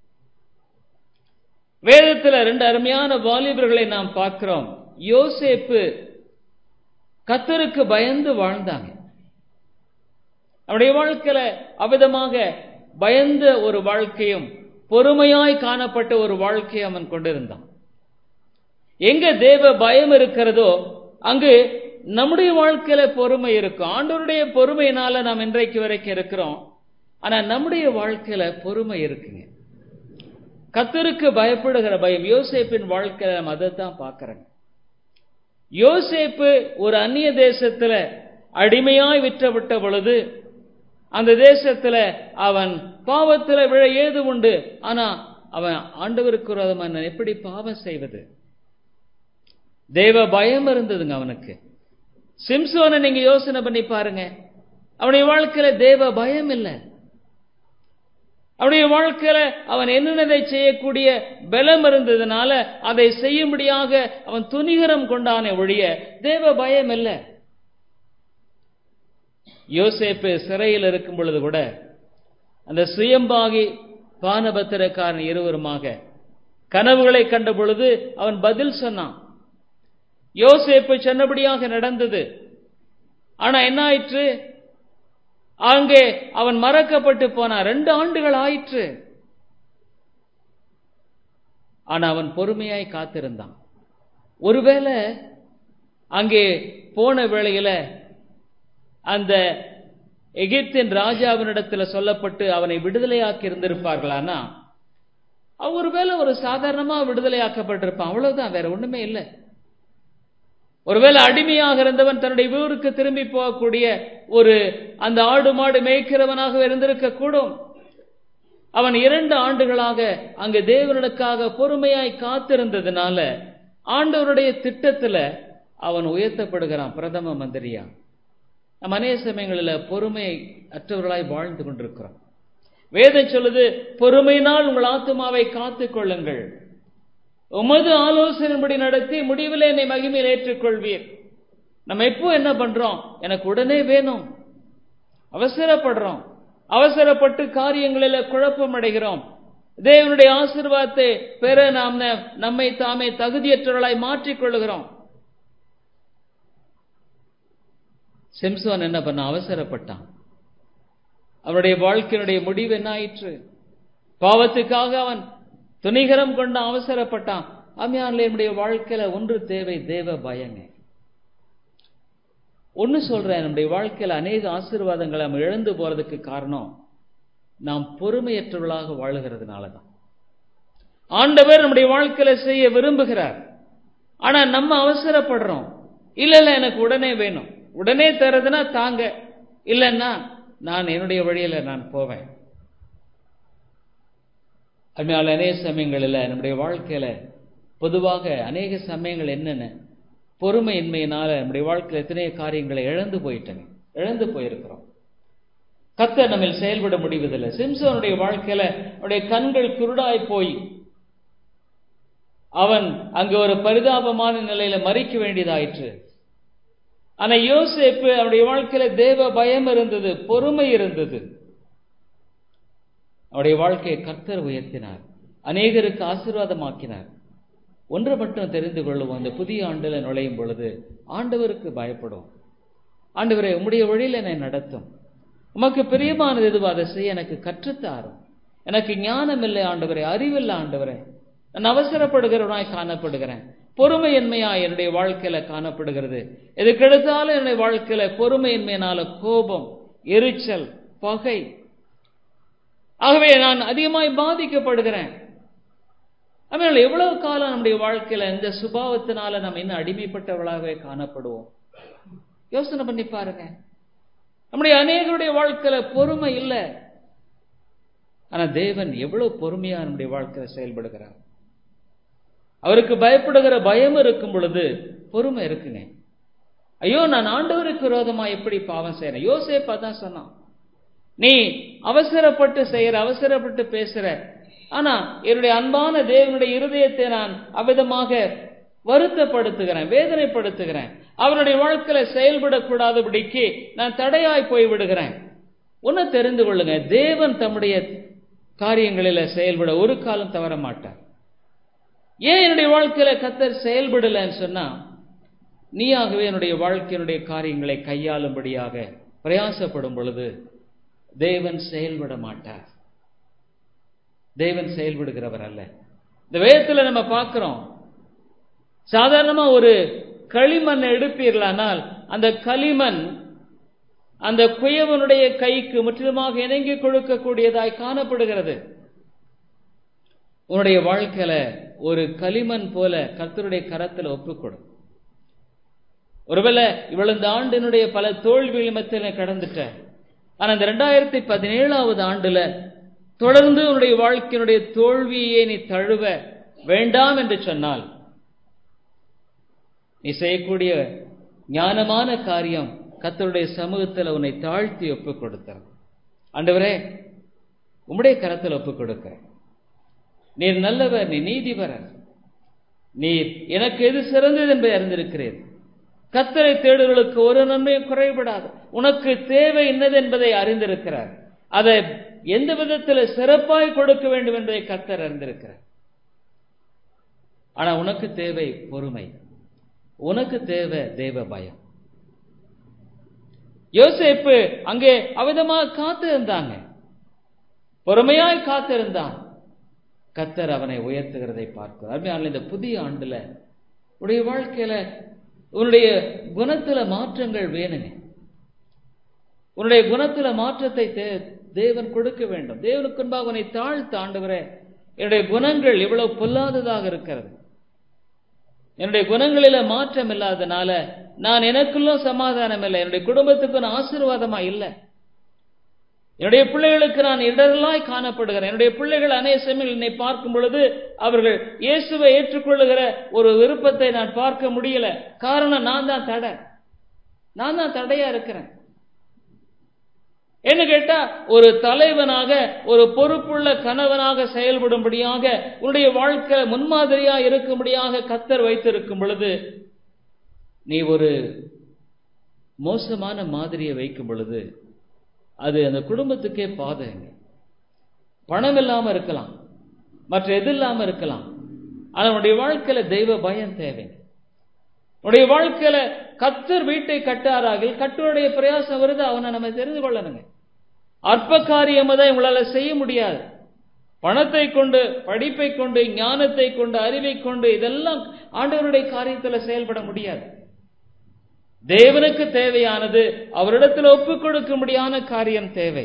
வேதத்தில் ரெண்டு அருமையான வாலிபர்களை நாம் பார்க்கிறோம் யோசேப்பு கத்தருக்கு பயந்து வாழ்ந்தாங்க அவருடைய வாழ்க்கையில அவிதமாக பயந்த ஒரு வாழ்க்கையும் பொறுமையாய் காணப்பட்ட ஒரு வாழ்க்கையை அவன் கொண்டிருந்தான் எங்க தேவ பயம் இருக்கிறதோ அங்கு நம்முடைய வாழ்க்கையில பொறுமை இருக்கும் ஆண்டவருடைய பொறுமையினால நாம் இன்றைக்கு வரைக்கும் இருக்கிறோம் ஆனா நம்முடைய வாழ்க்கையில பொறுமை இருக்குங்க கத்தருக்கு பயப்படுகிற பயம் யோசேப்பின் வாழ்க்கையில நம்ம அதை தான் பார்க்கிறோங்க யோசேப்பு ஒரு அந்நிய தேசத்துல அடிமையாய் விற்றப்பட்ட பொழுது அந்த தேசத்துல அவன் பாவத்துல விழ ஏது உண்டு ஆனா அவன் ஆண்டவருக்கு விரோதமான எப்படி பாவம் செய்வது தேவ பயம் இருந்ததுங்க அவனுக்கு சிம்சோனை நீங்க யோசனை பண்ணி பாருங்க அவனுடைய வாழ்க்கையில தேவ பயம் இல்லை அவனுடைய வாழ்க்கையில அவன் என்னென்னதை செய்யக்கூடிய பலம் இருந்ததுனால அதை செய்யும்படியாக அவன் துணிகரம் கொண்டானே ஒழிய தேவ பயம் இல்லை யோசேப்பு சிறையில் இருக்கும் பொழுது கூட அந்த சுயம்பாகி பானபத்திரக்காரன் இருவருமாக கனவுகளை கண்ட பொழுது அவன் பதில் சொன்னான் யோசேப்பு சொன்னபடியாக நடந்தது ஆனா என்ன ஆயிற்று அங்கே அவன் மறக்கப்பட்டு போனான் ரெண்டு ஆண்டுகள் ஆயிற்று ஆனா அவன் பொறுமையாய் காத்திருந்தான் ஒருவேளை அங்கே போன வேளையில அந்த எகிப்தின் ராஜாவினிடத்துல சொல்லப்பட்டு அவனை விடுதலையாக்கி இருந்திருப்பார்களானா ஒருவேளை ஒரு சாதாரணமா விடுதலையாக்கப்பட்டிருப்பான் அவ்வளவுதான் வேற ஒண்ணுமே இல்லை ஒருவேளை அடிமையாக இருந்தவன் தன்னுடைய ஊருக்கு திரும்பி போகக்கூடிய ஒரு அந்த ஆடு மாடு மேய்க்கிறவனாக இருந்திருக்க கூடும் அவன் இரண்டு ஆண்டுகளாக அங்கு தேவனுக்காக பொறுமையாய் காத்திருந்ததுனால ஆண்டவருடைய திட்டத்துல அவன் உயர்த்தப்படுகிறான் பிரதம மந்திரியா நம்ம அநேக சமயங்களில் பொறுமை அற்றவர்களாய் வாழ்ந்து கொண்டிருக்கிறோம் வேதம் சொல்லுது பொறுமையினால் உங்கள் ஆத்துமாவை காத்துக் கொள்ளுங்கள் உமது ஆலோசனைப்படி நடத்தி முடிவில் என்னை மகிமையில் ஏற்றுக்கொள்வீர் நம்ம எப்போ என்ன பண்றோம் எனக்கு உடனே வேணும் அவசரப்படுறோம் அவசரப்பட்டு காரியங்களில் குழப்பம் அடைகிறோம் தேவனுடைய ஆசிர்வாதத்தை பெற நாம் நம்மை தாமே தகுதியற்றவர்களாய் மாற்றிக் கொள்ளுகிறோம் சிம்சோன் என்ன பண்ண அவசரப்பட்டான் அவனுடைய வாழ்க்கையினுடைய முடிவு என்ன ஆயிற்று பாவத்துக்காக அவன் துணிகரம் கொண்டு அவசரப்பட்டான் அம்மையான்ல என்னுடைய வாழ்க்கையில ஒன்று தேவை தேவ பயங்க ஒன்னு சொல்றேன் நம்முடைய வாழ்க்கையில அநேக ஆசீர்வாதங்களை நம்ம இழந்து போறதுக்கு காரணம் நாம் பொறுமையற்றவர்களாக வாழுகிறதுனால தான் ஆண்டவர் நம்முடைய வாழ்க்கையில செய்ய விரும்புகிறார் ஆனா நம்ம அவசரப்படுறோம் இல்ல இல்ல எனக்கு உடனே வேணும் உடனே தரதுன்னா தாங்க இல்லைன்னா நான் என்னுடைய வழியில நான் போவேன் அதனால அநேக சமயங்களில் நம்முடைய வாழ்க்கையில பொதுவாக அநேக சமயங்கள் என்னென்ன பொறுமையின்மையினால நம்முடைய வாழ்க்கையில் எத்தனையோ காரியங்களை இழந்து போயிட்டேங்க இழந்து போயிருக்கிறோம் கத்த நம்ம செயல்பட முடிவதில்லை சிம்சோனுடைய வாழ்க்கையில அவருடைய கண்கள் குருடாய் போய் அவன் அங்கு ஒரு பரிதாபமான நிலையில மறிக்க வேண்டியதாயிற்று ஆனா யோசேப்பு அவருடைய வாழ்க்கையில தேவ பயம் இருந்தது பொறுமை இருந்தது அவருடைய வாழ்க்கையை கர்த்தர் உயர்த்தினார் அநேகருக்கு ஆசீர்வாதமாக்கினார் ஒன்று மட்டும் தெரிந்து கொள்ளுவோம் அந்த புதிய ஆண்டுல நுழையும் பொழுது ஆண்டவருக்கு பயப்படும் ஆண்டவரை உம்முடைய வழியில் என்னை நடத்தும் உமக்கு பிரியமானது எதுவோ அதை செய்ய எனக்கு கற்றுத்தாரும் எனக்கு ஞானம் இல்லை ஆண்டவரே அறிவில்லை ஆண்டவரே நான் அவசரப்படுகிறவனாய் காணப்படுகிறேன் பொறுமையின்மையா என்னுடைய வாழ்க்கையில காணப்படுகிறது எதுக்கு எடுத்தாலும் என்னுடைய வாழ்க்கையில பொறுமையின்மையினால கோபம் எரிச்சல் பகை ஆகவே நான் அதிகமாய் பாதிக்கப்படுகிறேன் அதனால எவ்வளவு காலம் நம்முடைய வாழ்க்கையில இந்த சுபாவத்தினால நம்ம இன்னும் அடிமைப்பட்டவளாகவே காணப்படுவோம் யோசனை பண்ணி பாருங்க நம்முடைய அநேகருடைய வாழ்க்கையில பொறுமை இல்லை ஆனா தேவன் எவ்வளவு பொறுமையா நம்முடைய வாழ்க்கையில செயல்படுகிறார் அவருக்கு பயப்படுகிற பயம் இருக்கும் பொழுது பொறுமை இருக்குங்க ஐயோ நான் ஆண்டவருக்கு விரோதமா எப்படி பாவம் செய்யறேன் யோசேப்பா தான் சொன்னான் நீ அவசரப்பட்டு செய்யற அவசரப்பட்டு பேசுற ஆனா என்னுடைய அன்பான தேவனுடைய இருதயத்தை நான் அவ்விதமாக வருத்தப்படுத்துகிறேன் வேதனைப்படுத்துகிறேன் அவருடைய வாழ்க்கையில செயல்படக்கூடாதபடிக்கு நான் தடையாய் போய் விடுகிறேன் ஒன்னு தெரிந்து கொள்ளுங்க தேவன் தம்முடைய காரியங்களில செயல்பட ஒரு காலம் தவற மாட்டார் ஏன் என்னுடைய வாழ்க்கையில கத்தர் செயல்படலன்னு சொன்னா நீயாகவே என்னுடைய வாழ்க்கையினுடைய காரியங்களை கையாளும்படியாக பிரயாசப்படும் பொழுது தேவன் செயல்பட மாட்டார் தேவன் செயல்படுகிறவர் அல்ல இந்த வேதத்துல நம்ம பார்க்கிறோம் சாதாரணமா ஒரு களிமண் எடுப்பீர்களானால் அந்த களிமண் அந்த குயவனுடைய கைக்கு முற்றிலுமாக இணங்கி கொடுக்கக்கூடியதாய் காணப்படுகிறது உன்னுடைய வாழ்க்கையில ஒரு களிமண் போல கர்த்தருடைய கரத்துல ஒப்புக்கொடும் ஒருவேளை இவ்வளவு இந்த ஆண்டினுடைய பல தோல்விகள் மத்தியில கடந்துட்ட ஆனா இந்த ரெண்டாயிரத்தி பதினேழாவது ஆண்டுல தொடர்ந்து உன்னுடைய வாழ்க்கையினுடைய தோல்வியை நீ தழுவ வேண்டாம் என்று சொன்னால் நீ செய்யக்கூடிய ஞானமான காரியம் கத்தருடைய சமூகத்தில் உன்னை தாழ்த்தி ஒப்புக் கொடுத்தார் ஆண்டவரே உம்முடைய கரத்தில் ஒப்புக் கொடுக்க நீர் நல்லவர் நீ நீதிபரர் நீர் எனக்கு எது சிறந்தது என்பதை அறிந்திருக்கிறேன் கத்தரை தேடுகளுக்கு ஒரு நன்மையும் குறைபடாது உனக்கு தேவை என்னது என்பதை அறிந்திருக்கிறார் அதை எந்த விதத்தில் சிறப்பாய் கொடுக்க வேண்டும் என்பதை கத்தர் அறிந்திருக்கிறார் ஆனா உனக்கு தேவை பொறுமை உனக்கு தேவை தேவ பயம் யோசேப்பு அங்கே அவிதமாக காத்து இருந்தாங்க பொறுமையாய் காத்திருந்தான் கத்தர் அவனை உயர்த்துகிறதை பார்க்கிறார் அருமையான இந்த புதிய ஆண்டுல உடைய வாழ்க்கையில உன்னுடைய குணத்துல மாற்றங்கள் வேணுங்க உன்னுடைய குணத்துல மாற்றத்தை தேவன் கொடுக்க வேண்டும் தேவனுக்கு முன்பாக உன்னை தாழ்த்து ஆண்டவரே என்னுடைய குணங்கள் இவ்வளவு பொல்லாததாக இருக்கிறது என்னுடைய குணங்களில மாற்றம் இல்லாதனால நான் எனக்குள்ளும் சமாதானம் இல்லை என்னுடைய குடும்பத்துக்கு நான் ஆசீர்வாதமா இல்லை என்னுடைய பிள்ளைகளுக்கு நான் இடரலாய் காணப்படுகிறேன் என்னுடைய பிள்ளைகள் அநேக சமயங்கள் என்னை பார்க்கும் பொழுது அவர்கள் இயேசுவை ஏற்றுக்கொள்ளுகிற ஒரு விருப்பத்தை நான் பார்க்க முடியல காரணம் நான் தான் தடை நான் தான் தடையா இருக்கிறேன் என்ன கேட்டா ஒரு தலைவனாக ஒரு பொறுப்புள்ள கணவனாக செயல்படும்படியாக உன்னுடைய வாழ்க்கை முன்மாதிரியா இருக்கும்படியாக கத்தர் வைத்திருக்கும் பொழுது நீ ஒரு மோசமான மாதிரியை வைக்கும் பொழுது அது அந்த குடும்பத்துக்கே பாதகங்க பணம் இல்லாம இருக்கலாம் மற்ற எது இல்லாம இருக்கலாம் ஆனா உன்னுடைய வாழ்க்கையில தெய்வ பயம் தேவை உன்னுடைய வாழ்க்கையில கத்தர் வீட்டை கட்டாராகில் கட்டுடைய பிரயாசம் வருது அவனை நம்ம தெரிந்து கொள்ளணுங்க அற்ப காரியம் தான் உங்களால செய்ய முடியாது பணத்தை கொண்டு படிப்பை கொண்டு ஞானத்தை கொண்டு அறிவை கொண்டு இதெல்லாம் ஆண்டவருடைய காரியத்தில் செயல்பட முடியாது தேவனுக்கு தேவையானது அவரிடத்தில் ஒப்புக் கொடுக்கும்படியான காரியம் தேவை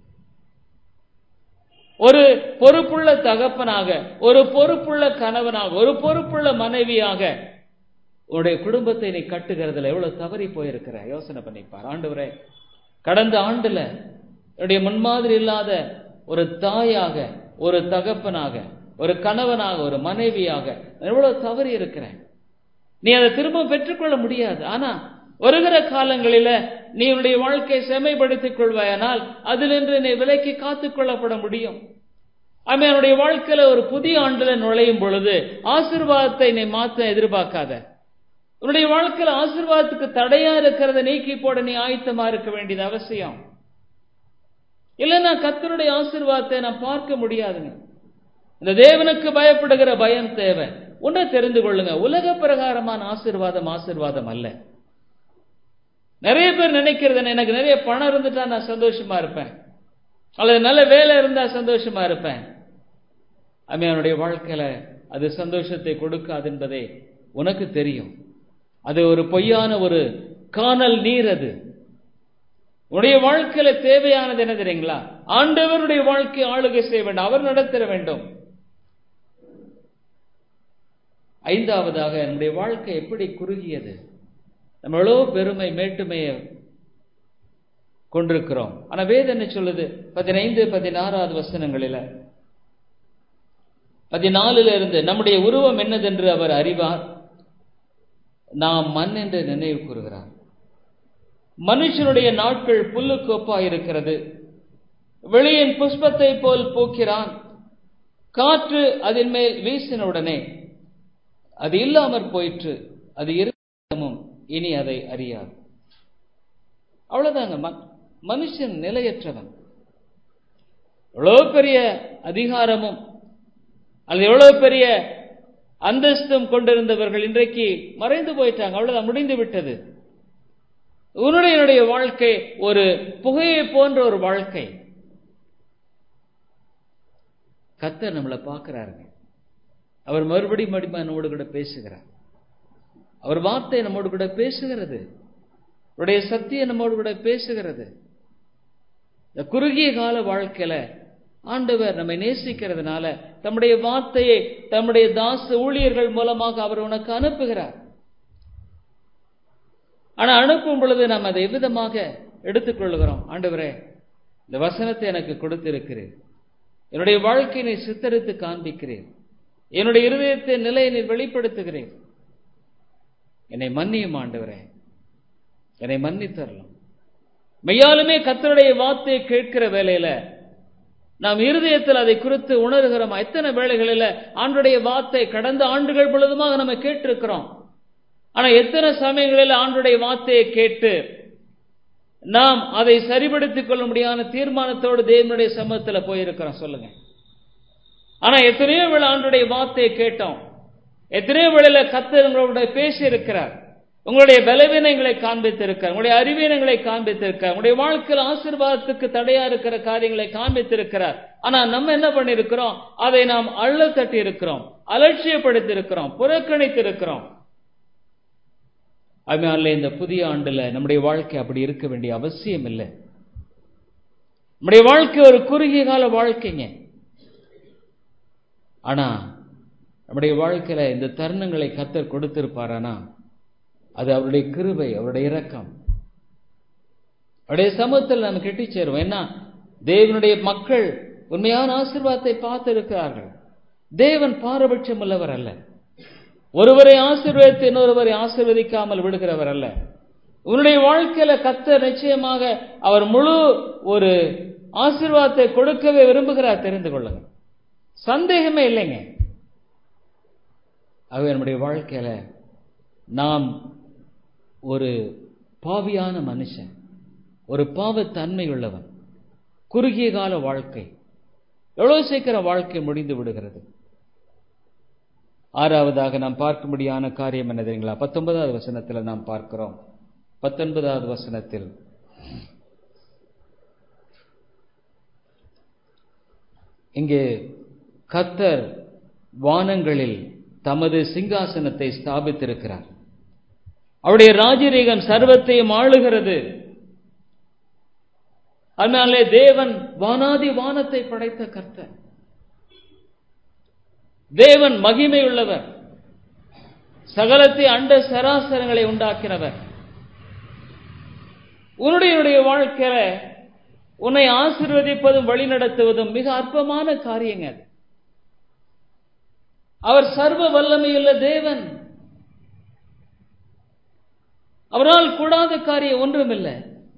ஒரு பொறுப்புள்ள தகப்பனாக ஒரு பொறுப்புள்ள கணவனாக ஒரு பொறுப்புள்ள மனைவியாக உன்னுடைய குடும்பத்தை நீ கட்டுகிறதுல எவ்வளவு தவறி போயிருக்கிற யோசனை பண்ணிப்பார் ஆண்டவரே கடந்த ஆண்டுல என்னுடைய முன்மாதிரி இல்லாத ஒரு தாயாக ஒரு தகப்பனாக ஒரு கணவனாக ஒரு மனைவியாக எவ்வளவு தவறி இருக்கிறேன் நீ அதை திரும்ப பெற்றுக்கொள்ள முடியாது ஆனா வருகிற காலங்களில நீ உன்னுடைய வாழ்க்கையை செமைப்படுத்திக் கொள்வாயானால் அதிலின்று நீ விலைக்கு காத்துக் கொள்ளப்பட முடியும் அவன் என்னுடைய வாழ்க்கையில ஒரு புதிய ஆண்டுல நுழையும் பொழுது ஆசிர்வாதத்தை நீ மாத்த எதிர்பார்க்காத உன்னுடைய வாழ்க்கையில ஆசிர்வாதத்துக்கு தடையா இருக்கிறத நீக்கி போட நீ ஆயத்தமா இருக்க வேண்டியது அவசியம் இல்லைன்னா கத்தருடைய ஆசிர்வாதத்தை நான் பார்க்க முடியாதுங்க இந்த தேவனுக்கு பயப்படுகிற பயம் தேவை ஒன்றை தெரிந்து கொள்ளுங்க உலக பிரகாரமான ஆசிர்வாதம் ஆசிர்வாதம் அல்ல நிறைய பேர் நினைக்கிறது எனக்கு நிறைய பணம் இருந்துட்டா நான் சந்தோஷமா இருப்பேன் அல்லது நல்ல வேலை இருந்தா சந்தோஷமா இருப்பேன் அவனுடைய வாழ்க்கையில அது சந்தோஷத்தை கொடுக்காது என்பதே உனக்கு தெரியும் அது ஒரு பொய்யான ஒரு காணல் நீர் அது உடைய வாழ்க்கையில தேவையானது என்ன தெரியுங்களா ஆண்டவருடைய வாழ்க்கை ஆளுகை செய்ய வேண்டும் அவர் நடத்திட வேண்டும் ஐந்தாவதாக நம்முடைய வாழ்க்கை எப்படி குறுகியது நம்ம எவ்வளவு பெருமை மேட்டுமையை கொண்டிருக்கிறோம் ஆனா வேதம் என்ன சொல்லுது பதினைந்து பதினாறாவது வசனங்களில பதினாலுல இருந்து நம்முடைய உருவம் என்னதென்று அவர் அறிவார் நாம் மண் என்று நினைவு கூறுகிறார் மனுஷனுடைய நாட்கள் புல்லுக்கொப்பா இருக்கிறது வெளியின் புஷ்பத்தை போல் பூக்கிறான் காற்று அதன் மேல் வீசினவுடனே அது இல்லாமற் போயிற்று அது இருக்கமும் இனி அதை அறியாது அவ்வளவுதாங்க மனுஷன் நிலையற்றவன் எவ்வளவு பெரிய அதிகாரமும் அல்லது எவ்வளவு பெரிய அந்தஸ்தும் கொண்டிருந்தவர்கள் இன்றைக்கு மறைந்து போயிட்டாங்க அவ்வளவுதான் முடிந்து விட்டது உன்னுடைய வாழ்க்கை ஒரு புகையை போன்ற ஒரு வாழ்க்கை கத்தர் நம்மளை பார்க்கிறாருங்க அவர் மறுபடியும் மறுபடியும் நம்மோடு கூட பேசுகிறார் அவர் வார்த்தை நம்மோடு கூட பேசுகிறது அவருடைய சத்தியம் நம்மோடு கூட பேசுகிறது இந்த குறுகிய கால வாழ்க்கையில ஆண்டவர் நம்மை நேசிக்கிறதுனால தம்முடைய வார்த்தையை தம்முடைய தாச ஊழியர்கள் மூலமாக அவர் உனக்கு அனுப்புகிறார் ஆனா அனுப்பும் பொழுது நாம் அதை எவ்விதமாக எடுத்துக்கொள்கிறோம் ஆண்டவரே இந்த வசனத்தை எனக்கு கொடுத்திருக்கிறேன் என்னுடைய வாழ்க்கையை சித்தரித்து காண்பிக்கிறேன் என்னுடைய இருதயத்தின் நிலையை நீ வெளிப்படுத்துகிறேன் என்னை மன்னியும் ஆண்டவரே என்னை மன்னித்தரலாம் மெய்யாலுமே கத்தருடைய வார்த்தையை கேட்கிற வேலையில நாம் இருதயத்தில் அதை குறித்து உணர்கிறோம் எத்தனை வேளைகளில் ஆண்டுடைய வார்த்தை கடந்த ஆண்டுகள் பொழுதுமாக நம்ம கேட்டிருக்கிறோம் ஆனா எத்தனை சமயங்களில் ஆண்டுடைய வார்த்தையை கேட்டு நாம் அதை சரிபடுத்திக் கொள்ள முடியாத தீர்மானத்தோடு தேவனுடைய சமூகத்தில் போயிருக்கிறோம் சொல்லுங்க ஆனா எத்தனையோ வேளை ஆண்டுடைய வார்த்தையை கேட்டோம் எத்தனையோ வேளையில கத்தர் உங்களோட பேசி இருக்கிறார் உங்களுடைய பலவீனங்களை காண்பித்திருக்கார் உங்களுடைய அறிவீனங்களை காண்பித்திருக்கார் உங்களுடைய வாழ்க்கையில் ஆசீர்வாதத்துக்கு தடையா இருக்கிற காரியங்களை காண்பித்திருக்கிறார் ஆனா நம்ம என்ன பண்ணிருக்கிறோம் அதை நாம் அள்ள தட்டி இருக்கிறோம் அலட்சியப்படுத்தி இருக்கிறோம் புறக்கணித்து இருக்கிறோம் அதனால இந்த புதிய ஆண்டுல நம்முடைய வாழ்க்கை அப்படி இருக்க வேண்டிய அவசியம் இல்லை நம்முடைய வாழ்க்கை ஒரு குறுகிய கால வாழ்க்கைங்க ஆனா நம்முடைய வாழ்க்கையில இந்த தருணங்களை கத்தர் கொடுத்திருப்பாரானா அது அவருடைய கிருபை அவருடைய இரக்கம் அவருடைய சமூகத்தில் நம்ம கெட்டி சேருவோம் ஏன்னா தேவனுடைய மக்கள் உண்மையான ஆசீர்வாதத்தை பார்த்து இருக்கிறார்கள் தேவன் பாரபட்சம் உள்ளவர் அல்ல ஒருவரை ஆசீர்வதித்து இன்னொருவரை ஆசீர்வதிக்காமல் விடுகிறவர் அல்ல உன்னுடைய வாழ்க்கையில கத்த நிச்சயமாக அவர் முழு ஒரு ஆசீர்வாதத்தை கொடுக்கவே விரும்புகிறார் தெரிந்து கொள்ளுங்க சந்தேகமே இல்லைங்க ஆகவே நம்முடைய வாழ்க்கையில நாம் ஒரு பாவியான மனுஷன் ஒரு பாவத்தன்மை உள்ளவன் குறுகிய கால வாழ்க்கை எவ்வளவு சீக்கிரம் வாழ்க்கை முடிந்து விடுகிறது ஆறாவதாக நாம் பார்க்கும்படியான காரியம் என்ன தெரியுங்களா பத்தொன்பதாவது வசனத்தில் நாம் பார்க்கிறோம் பத்தொன்பதாவது வசனத்தில் இங்கே கத்தர் வானங்களில் தமது சிங்காசனத்தை ஸ்தாபித்திருக்கிறார் அவருடைய ராஜரீகம் சர்வத்தையும் ஆளுகிறது அதனாலே தேவன் வானாதி வானத்தை படைத்த கர்த்தர் தேவன் மகிமை உள்ளவர் சகலத்தை அண்ட சராசரங்களை உண்டாக்கினவர் உன்னுடைய வாழ்க்கையில உன்னை ஆசிர்வதிப்பதும் வழிநடத்துவதும் மிக அற்பமான காரியங்க அது அவர் சர்வ வல்லமையுள்ள தேவன் அவரால் கூடாத காரியம் ஒன்றுமில்லை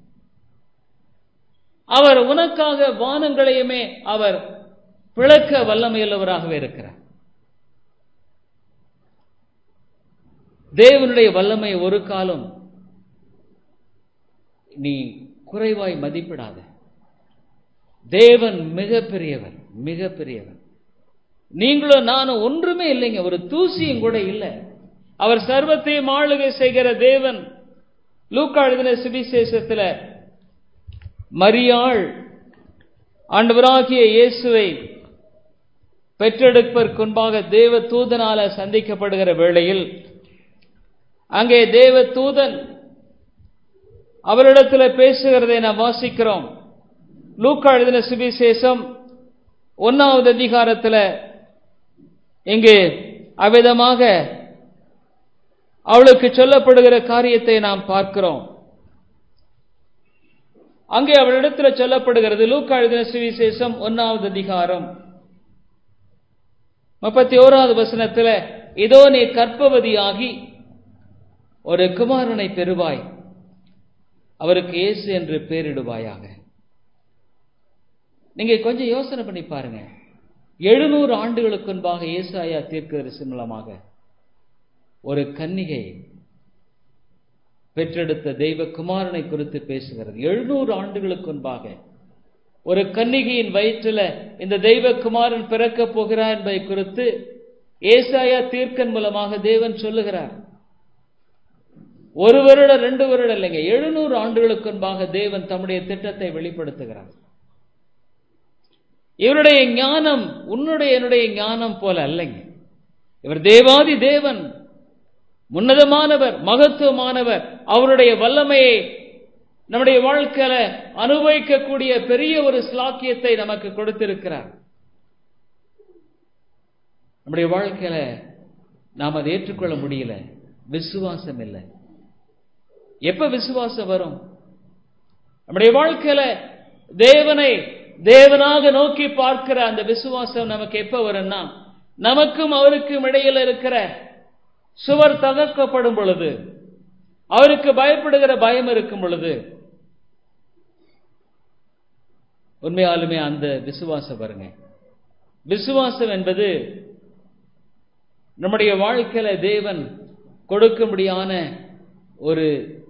அவர் உனக்காக வானங்களையுமே அவர் பிளக்க வல்லமையுள்ளவராகவே இருக்கிறார் தேவனுடைய வல்லமை ஒரு காலம் நீ குறைவாய் மதிப்பிடாத தேவன் மிக பெரியவர் மிக பெரியவர் நீங்களும் நானும் ஒன்றுமே இல்லைங்க ஒரு தூசியும் கூட இல்லை அவர் சர்வத்தையும் ஆளுகை செய்கிற தேவன் லூக்கா எழுதின சுவிசேஷத்துல மரியாள் ஆண்டவராகிய இயேசுவை பெற்றெடுப்பதற்கு முன்பாக தேவ தூதனால சந்திக்கப்படுகிற வேளையில் அங்கே தேவ தூதன் அவரிடத்தில் பேசுகிறதை நாம் வாசிக்கிறோம் லூக்கா எழுதின சுவிசேஷம் ஒன்னாவது அதிகாரத்தில் இங்கு அவ்விதமாக அவளுக்கு சொல்லப்படுகிற காரியத்தை நாம் பார்க்கிறோம் அங்கே அவளிடத்தில் சொல்லப்படுகிறது லூக்கா எழுதின சுவிசேஷம் ஒன்னாவது அதிகாரம் முப்பத்தி ஓராவது வசனத்தில் இதோ நீ கற்பவதியாகி ஒரு குமாரனை பெறுவாய் அவருக்கு இயேசு என்று பெயரிடுவாயாக நீங்க கொஞ்சம் யோசனை பண்ணி பாருங்க எழுநூறு ஆண்டுகளுக்கு முன்பாக ஏசாயா தீர்க்கதரிசி மூலமாக ஒரு கன்னிகை பெற்றெடுத்த தெய்வ குமாரனை குறித்து பேசுகிறது எழுநூறு ஆண்டுகளுக்கு முன்பாக ஒரு கன்னிகையின் வயிற்றில் இந்த தெய்வ குமாரன் பிறக்க போகிறார் என்பதை குறித்து ஏசாயா தீர்க்கன் மூலமாக தேவன் சொல்லுகிறார் ஒரு வருடம் ரெண்டு வருடம் இல்லைங்க எழுநூறு ஆண்டுகளுக்கு முன்பாக தேவன் தம்முடைய திட்டத்தை வெளிப்படுத்துகிறார் இவருடைய ஞானம் உன்னுடைய என்னுடைய ஞானம் போல அல்லங்க இவர் தேவாதி தேவன் உன்னதமானவர் மகத்துவமானவர் அவருடைய வல்லமையை நம்முடைய வாழ்க்கையில அனுபவிக்கக்கூடிய பெரிய ஒரு ஸ்லாக்கியத்தை நமக்கு கொடுத்திருக்கிறார் நம்முடைய வாழ்க்கையில நாம் அதை ஏற்றுக்கொள்ள முடியல விசுவாசம் இல்லை எப்ப விசுவாசம் வரும் நம்முடைய வாழ்க்கையில தேவனை தேவனாக நோக்கி பார்க்கிற அந்த விசுவாசம் நமக்கு எப்ப வரும்னா நமக்கும் அவருக்கும் இடையில இருக்கிற சுவர் தகர்க்கப்படும் பொழுது அவருக்கு பயப்படுகிற பயம் இருக்கும் பொழுது உண்மையாலுமே அந்த விசுவாசம் வருங்க விசுவாசம் என்பது நம்முடைய வாழ்க்கையில தேவன் கொடுக்கும்படியான ஒரு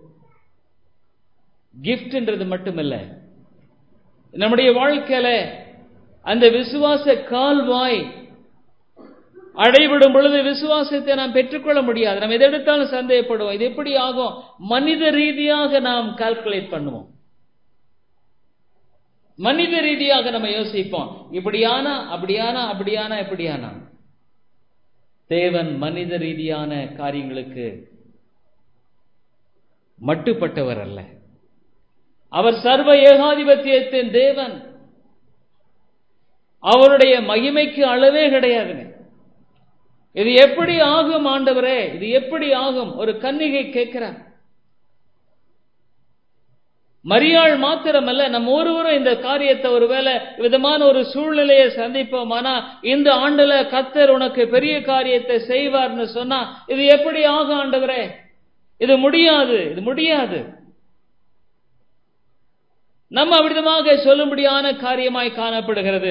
கிஃப்ட்ன்றது மட்டுமல்ல நம்முடைய வாழ்க்கையில அந்த விசுவாச கால்வாய் அடைபடும் பொழுது விசுவாசத்தை நாம் பெற்றுக்கொள்ள முடியாது நம்ம எதை எடுத்தாலும் சந்தேகப்படுவோம் இது எப்படி ஆகும் மனித ரீதியாக நாம் கால்குலேட் பண்ணுவோம் மனித ரீதியாக நம்ம யோசிப்போம் இப்படியானா அப்படியானா அப்படியானா இப்படியானா தேவன் மனித ரீதியான காரியங்களுக்கு மட்டுப்பட்டவர் அல்ல அவர் சர்வ ஏகாதிபத்தியத்தின் தேவன் அவருடைய மகிமைக்கு அளவே கிடையாதுங்க இது எப்படி ஆகும் ஆண்டவரே இது எப்படி ஆகும் ஒரு கன்னிகை கேட்கிறார் மரியாள் மாத்திரமல்ல நம்ம ஒருவரும் இந்த காரியத்தை ஒருவேளை விதமான ஒரு சூழ்நிலையை சந்திப்போம் ஆனா இந்த ஆண்டுல கத்தர் உனக்கு பெரிய காரியத்தை செய்வார்னு சொன்னா இது எப்படி ஆகும் ஆண்டவரே இது முடியாது இது முடியாது நம்ம அவ்விதமாக சொல்லும்படியான காரியமாய் காணப்படுகிறது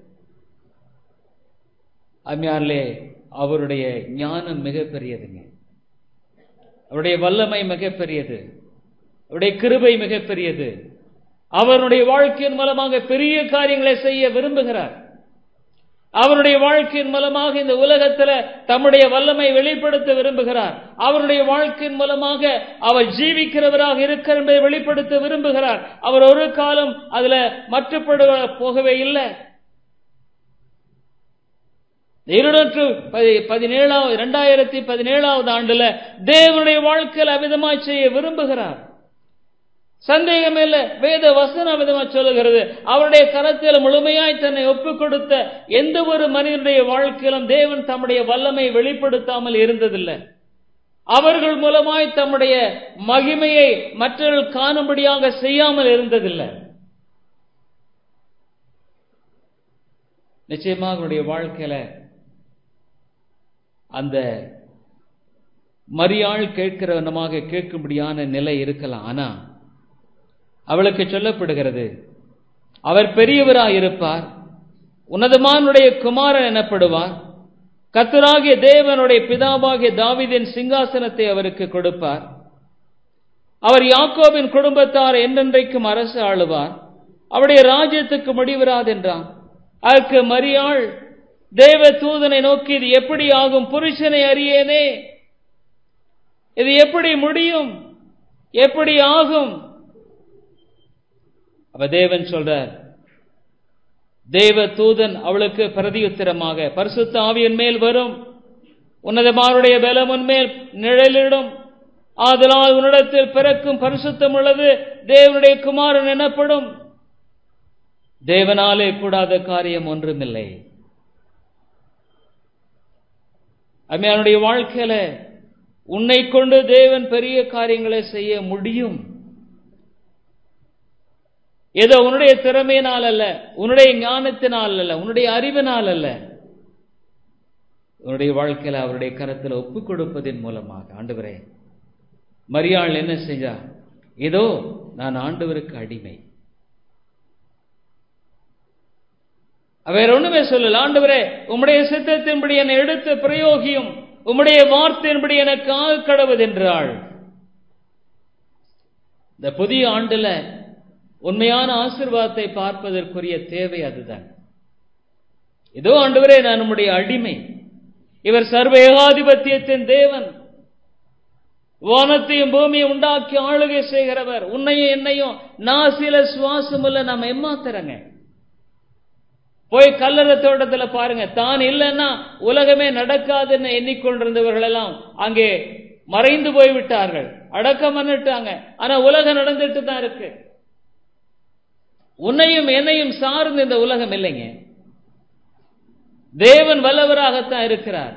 அம்மையாரிலே அவருடைய ஞானம் மிகப்பெரியதுங்க அவருடைய வல்லமை மிகப்பெரியது அவருடைய கிருபை மிகப்பெரியது அவருடைய வாழ்க்கையின் மூலமாக பெரிய காரியங்களை செய்ய விரும்புகிறார் அவருடைய வாழ்க்கையின் மூலமாக இந்த உலகத்துல தம்முடைய வல்லமை வெளிப்படுத்த விரும்புகிறார் அவருடைய வாழ்க்கையின் மூலமாக அவர் ஜீவிக்கிறவராக இருக்கிற என்பதை வெளிப்படுத்த விரும்புகிறார் அவர் ஒரு காலம் அதுல மற்றப்பட போகவே இல்லை இருநூற்று பதினேழாவது இரண்டாயிரத்தி பதினேழாவது ஆண்டுல தேவனுடைய வாழ்க்கையில் அவிதமாய் செய்ய விரும்புகிறார் சந்தேகம் இல்ல வேத வசனம் விதமா சொல்லுகிறது அவருடைய கரத்தில் முழுமையாய் தன்னை ஒப்புக் கொடுத்த எந்த ஒரு மனிதனுடைய வாழ்க்கையிலும் தேவன் தம்முடைய வல்லமை வெளிப்படுத்தாமல் இருந்ததில்லை அவர்கள் மூலமாய் தம்முடைய மகிமையை மற்றவர்கள் காணும்படியாக செய்யாமல் இருந்ததில்லை நிச்சயமாக அவருடைய வாழ்க்கையில அந்த மரியாள் கேட்கிறவனமாக கேட்கும்படியான நிலை இருக்கலாம் ஆனா அவளுக்கு சொல்லப்படுகிறது அவர் பெரியவராய் இருப்பார் உன்னதமானுடைய குமாரன் எனப்படுவார் கத்தராகிய தேவனுடைய பிதாவாகிய தாவிதின் சிங்காசனத்தை அவருக்கு கொடுப்பார் அவர் யாக்கோபின் குடும்பத்தார் என்றென்றைக்கும் அரசு ஆளுவார் அவருடைய ராஜ்யத்துக்கு முடிவராது என்றான் அதற்கு மரியாள் தேவ தூதனை நோக்கி இது எப்படி ஆகும் புருஷனை அறியேனே இது எப்படி முடியும் எப்படி ஆகும் அப்ப தேவன் சொல்றார் தேவ தூதன் அவளுக்கு பிரதியுத்தரமாக பரிசுத்த ஆவியின் மேல் வரும் உன்னதமாருடைய பலம் உன்மேல் நிழலிடும் ஆதலால் உன்னிடத்தில் பிறக்கும் பரிசுத்தம் உள்ளது தேவனுடைய குமாரன் எனப்படும் தேவனாலே கூடாத காரியம் ஒன்றுமில்லை அம்மையானுடைய வாழ்க்கையில உன்னை கொண்டு தேவன் பெரிய காரியங்களை செய்ய முடியும் ஏதோ உன்னுடைய திறமையினால் அல்ல உன்னுடைய ஞானத்தினால் அல்ல உன்னுடைய அறிவினால் அல்ல உன்னுடைய வாழ்க்கையில அவருடைய கரத்தில் ஒப்பு கொடுப்பதன் மூலமாக ஆண்டவரே மரியாள் என்ன செஞ்சா இதோ நான் ஆண்டவருக்கு அடிமை வேற ஒண்ணுமே சொல்லல ஆண்டவரே உம்முடைய சித்தத்தின்படி என்னை எடுத்து பிரயோகியும் உம்முடைய வார்த்தையின்படி எனக்கு ஆக கடவுது என்றாள் இந்த புதிய ஆண்டுல உண்மையான ஆசிர்வாதத்தை பார்ப்பதற்குரிய தேவை அதுதான் இதோ ஆண்டவரே நான் உம்முடைய அடிமை இவர் சர்வ ஏகாதிபத்தியத்தின் தேவன் வானத்தையும் பூமியை உண்டாக்கி ஆளுகை செய்கிறவர் உன்னையும் என்னையும் நான் சில சுவாசம் இல்ல நம்ம எம்மாத்துறங்க போய் கல்லற தோட்டத்துல பாருங்க தான் இல்லைன்னா உலகமே நடக்காதுன்னு எண்ணிக்கொண்டிருந்தவர்கள் எல்லாம் அங்கே மறைந்து போய் விட்டார்கள் அடக்கம் பண்ணிட்டாங்க ஆனா உலகம் நடந்துட்டு தான் இருக்கு உன்னையும் என்னையும் சார்ந்து இந்த உலகம் இல்லைங்க தேவன் வல்லவராகத்தான் இருக்கிறார்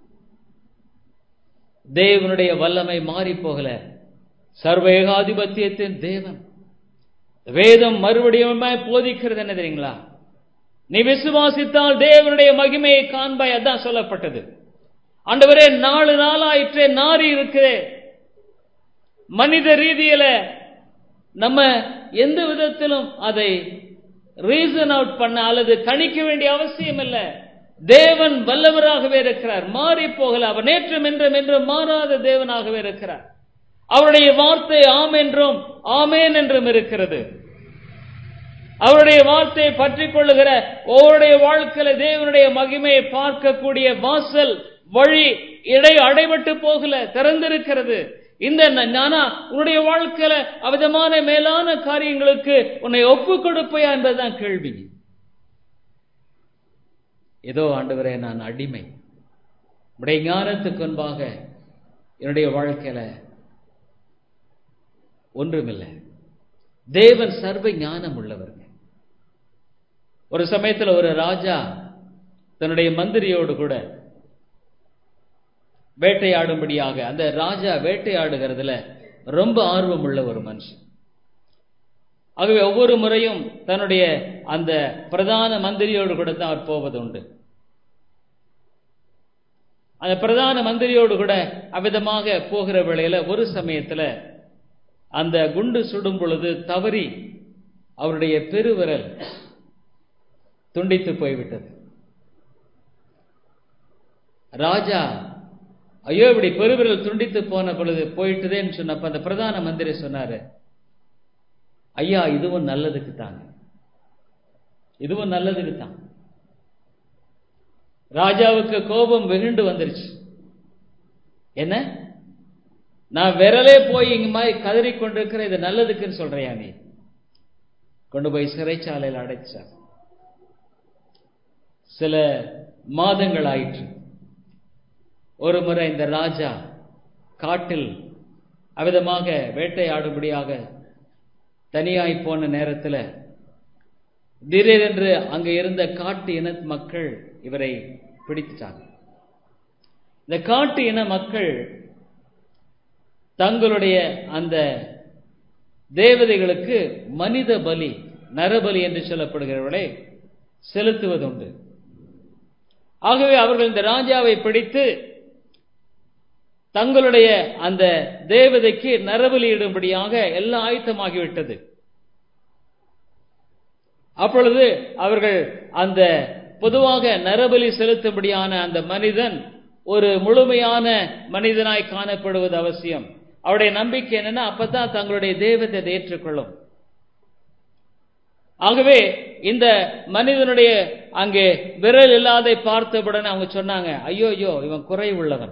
தேவனுடைய வல்லமை மாறி போகல சர்வ ஏகாதிபத்தியத்தின் தேவன் வேதம் மறுபடியும் போதிக்கிறது என்ன தெரியுங்களா நீ விசுவாசித்தால் தேவனுடைய மகிமையை காண்பாய் அதான் சொல்லப்பட்டது ஆண்டவரே நாலு நாளாயிற்றே நாரி இருக்கிறே மனித ரீதியில நம்ம எந்த விதத்திலும் அதை ரீசன் அவுட் பண்ண அல்லது கணிக்க வேண்டிய அவசியம் இல்லை தேவன் வல்லவராகவே இருக்கிறார் மாறி போகல அவர் நேற்றும் என்றும் என்றும் மாறாத தேவனாகவே இருக்கிறார் அவருடைய வார்த்தை ஆம் என்றும் ஆமேன் என்றும் இருக்கிறது அவருடைய வார்த்தையை பற்றி கொள்ளுகிற ஒவ்வொருடைய வாழ்க்கையில தேவனுடைய மகிமையை பார்க்கக்கூடிய வாசல் வழி இடை அடைபட்டு போகல திறந்திருக்கிறது இந்த நானா உன்னுடைய வாழ்க்கையில அவிதமான மேலான காரியங்களுக்கு உன்னை ஒப்பு கொடுப்பையா என்பதுதான் கேள்வி ஏதோ ஆண்டவரே நான் அடிமை உடைய ஞானத்துக்கு முன்பாக என்னுடைய வாழ்க்கையில ஒன்றுமில்லை தேவன் சர்வ ஞானம் உள்ளவர்கள் ஒரு சமயத்துல ஒரு ராஜா தன்னுடைய மந்திரியோடு கூட வேட்டையாடும்படியாக அந்த ராஜா வேட்டையாடுகிறதுல ரொம்ப ஆர்வம் உள்ள ஒரு மனுஷன் ஆகவே ஒவ்வொரு முறையும் தன்னுடைய அந்த பிரதான மந்திரியோடு கூட தான் அவர் போவது உண்டு அந்த பிரதான மந்திரியோடு கூட அவ்விதமாக போகிற வேளையில ஒரு சமயத்துல அந்த குண்டு சுடும் பொழுது தவறி அவருடைய பெருவிரல் துண்டித்து போய்விட்டது ராஜா ஐயோ இப்படி பெருவிரல் துண்டித்து போன பொழுது போயிட்டுதேன்னு சொன்னப்ப அந்த பிரதான மந்திரி சொன்னாரு ஐயா இதுவும் நல்லதுக்கு தாங்க இதுவும் நல்லதுக்கு தான் ராஜாவுக்கு கோபம் வெகுண்டு வந்துருச்சு என்ன நான் விரலே போய் இங்க மாதிரி கதறி கொண்டிருக்கிற இது நல்லதுக்குன்னு சொல்றியா நீ கொண்டு போய் சிறைச்சாலையில் அடைச்சார் சில மாதங்கள் ஆயிற்று ஒரு முறை இந்த ராஜா காட்டில் அவிதமாக வேட்டையாடும்படியாக தனியாய் போன நேரத்தில் திடீரென்று அங்க இருந்த காட்டு இன மக்கள் இவரை பிடித்துட்டாங்க இந்த காட்டு இன மக்கள் தங்களுடைய அந்த தேவதைகளுக்கு மனித பலி நரபலி என்று சொல்லப்படுகிறவர்களை செலுத்துவதுண்டு ஆகவே அவர்கள் இந்த ராஜாவை பிடித்து தங்களுடைய அந்த தேவதைக்கு நரபலியிடும்படியாக எல்லாம் ஆயத்தமாகிவிட்டது அப்பொழுது அவர்கள் அந்த பொதுவாக நரபலி செலுத்தும்படியான அந்த மனிதன் ஒரு முழுமையான மனிதனாய் காணப்படுவது அவசியம் அவருடைய நம்பிக்கை என்னன்னா அப்பதான் தங்களுடைய தெய்வத்தை அதை ஏற்றுக்கொள்ளும் ஆகவே இந்த மனிதனுடைய அங்கே விரல் இல்லாதை பார்த்தவுடனே அவங்க சொன்னாங்க ஐயோ ஐயோ இவன் குறை உள்ளவன்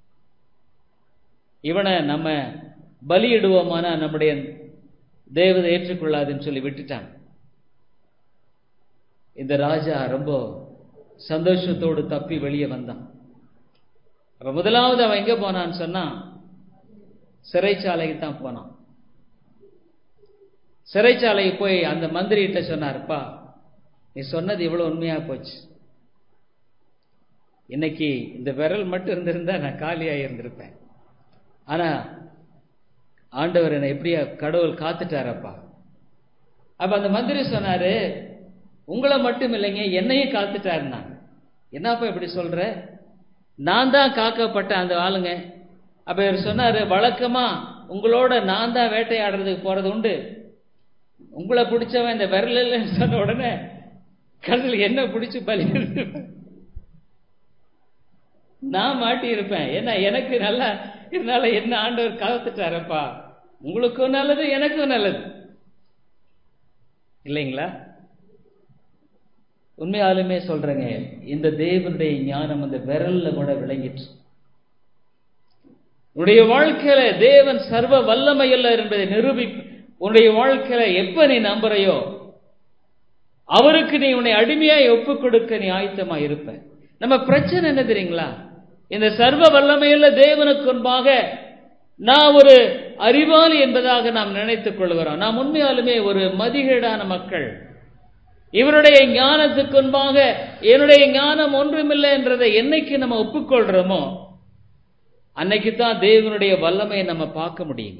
இவனை நம்ம பலியிடுவோமானா நம்முடைய தேவதை ஏற்றுக்கொள்ளாதுன்னு சொல்லி விட்டுட்டாங்க இந்த ராஜா ரொம்ப சந்தோஷத்தோடு தப்பி வெளியே வந்தான் அப்ப முதலாவது அவன் எங்க போனான்னு சொன்னா சிறைச்சாலைக்கு தான் போனான் சிறைச்சாலைக்கு போய் அந்த மந்திரிகிட்ட சொன்னார்ப்பா நீ சொன்னது இவ்வளவு உண்மையா போச்சு இன்னைக்கு இந்த விரல் மட்டும் இருந்திருந்தா நான் காலியா இருந்திருப்பேன் ஆனா ஆண்டவர் என்னை எப்படியா கடவுள் காத்துட்டாரப்பா அப்ப அந்த மந்திரி சொன்னாரு உங்களை மட்டும் இல்லைங்க என்னையும் காத்துட்டாருன்னா என்னப்பா இப்படி சொல்ற நான் தான் காக்கப்பட்ட அந்த ஆளுங்க அப்ப இவர் சொன்னாரு வழக்கமா உங்களோட நான் தான் வேட்டையாடுறதுக்கு போறது உண்டு உங்களை பிடிச்சவன் இந்த விரல் இல்லைன்னு சொன்ன உடனே கடல் என்ன பிடிச்சு பலி நான் மாட்டி இருப்பேன் ஏன்னா எனக்கு நல்லா இதனால என்ன ஆண்டவர் காத்துட்டாரப்பா உங்களுக்கும் நல்லது எனக்கும் நல்லது இல்லைங்களா உண்மையாலுமே சொல்றேங்க இந்த தேவனுடைய ஞானம் அந்த விரல்ல கூட விளங்கிற்று உன்னுடைய வாழ்க்கையில தேவன் சர்வ வல்லமையல்ல என்பதை நிரூபி உன்னுடைய வாழ்க்கையில எப்ப நீ நம்புறையோ அவருக்கு நீ உன்னை அடிமையாய் ஒப்பு கொடுக்க நீ ஆயத்தமா இருப்ப நம்ம பிரச்சனை என்ன தெரியுங்களா இந்த சர்வ வல்லமையுள்ள தேவனுக்கு முன்பாக நான் ஒரு அறிவாளி என்பதாக நாம் நினைத்துக் கொள்கிறோம் நாம் உண்மையாலுமே ஒரு மதிகேடான மக்கள் இவருடைய ஞானத்துக்கு முன்பாக என்னுடைய ஞானம் ஒன்றுமில்லை என்றதை என்னைக்கு நம்ம ஒப்புக்கொள்றோமோ அன்னைக்கு தான் தேவனுடைய வல்லமையை நம்ம பார்க்க முடியுங்க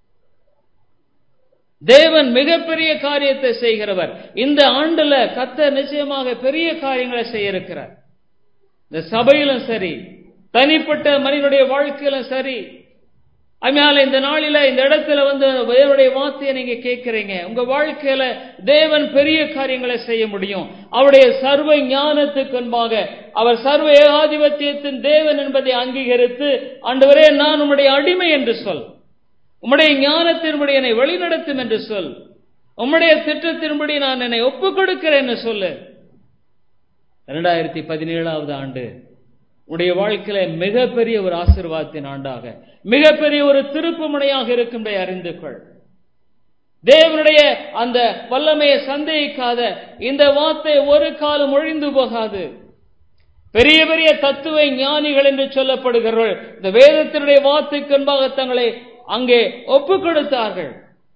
தேவன் மிகப்பெரிய காரியத்தை செய்கிறவர் இந்த ஆண்டுல கத்த நிச்சயமாக பெரிய காரியங்களை செய்ய இருக்கிறார் இந்த சபையிலும் சரி தனிப்பட்ட மனிதனுடைய வாழ்க்கையிலும் சரி அதனால இந்த நாளில இந்த இடத்துல வந்து தேவனுடைய வார்த்தையை நீங்க கேட்கிறீங்க உங்க வாழ்க்கையில தேவன் பெரிய காரியங்களை செய்ய முடியும் அவருடைய சர்வ ஞானத்துக்கு முன்பாக அவர் சர்வ ஏகாதிபத்தியத்தின் தேவன் என்பதை அங்கீகரித்து ஆண்டவரே நான் உம்முடைய அடிமை என்று சொல் உம்முடைய ஞானத்தின்படி என்னை வழிநடத்தும் என்று சொல் உம்முடைய திட்டத்தின்படி நான் என்னை ஒப்புக் கொடுக்கிறேன் சொல்லு இரண்டாயிரத்தி பதினேழாவது ஆண்டு உடைய வாழ்க்கையில மிகப்பெரிய ஒரு ஆசிர்வாதத்தின் ஆண்டாக மிகப்பெரிய ஒரு திருப்பு முனையாக இருக்கின்ற அறிந்து கொள் தேவனுடைய அந்த வல்லமையை சந்தேகிக்காத இந்த வார்த்தை ஒரு காலம் ஒழிந்து போகாது பெரிய பெரிய தத்துவ ஞானிகள் என்று சொல்லப்படுகிறவர்கள் இந்த வேதத்தினுடைய வார்த்தைக்கு முன்பாக தங்களை அங்கே ஒப்பு கொடுத்தார்கள்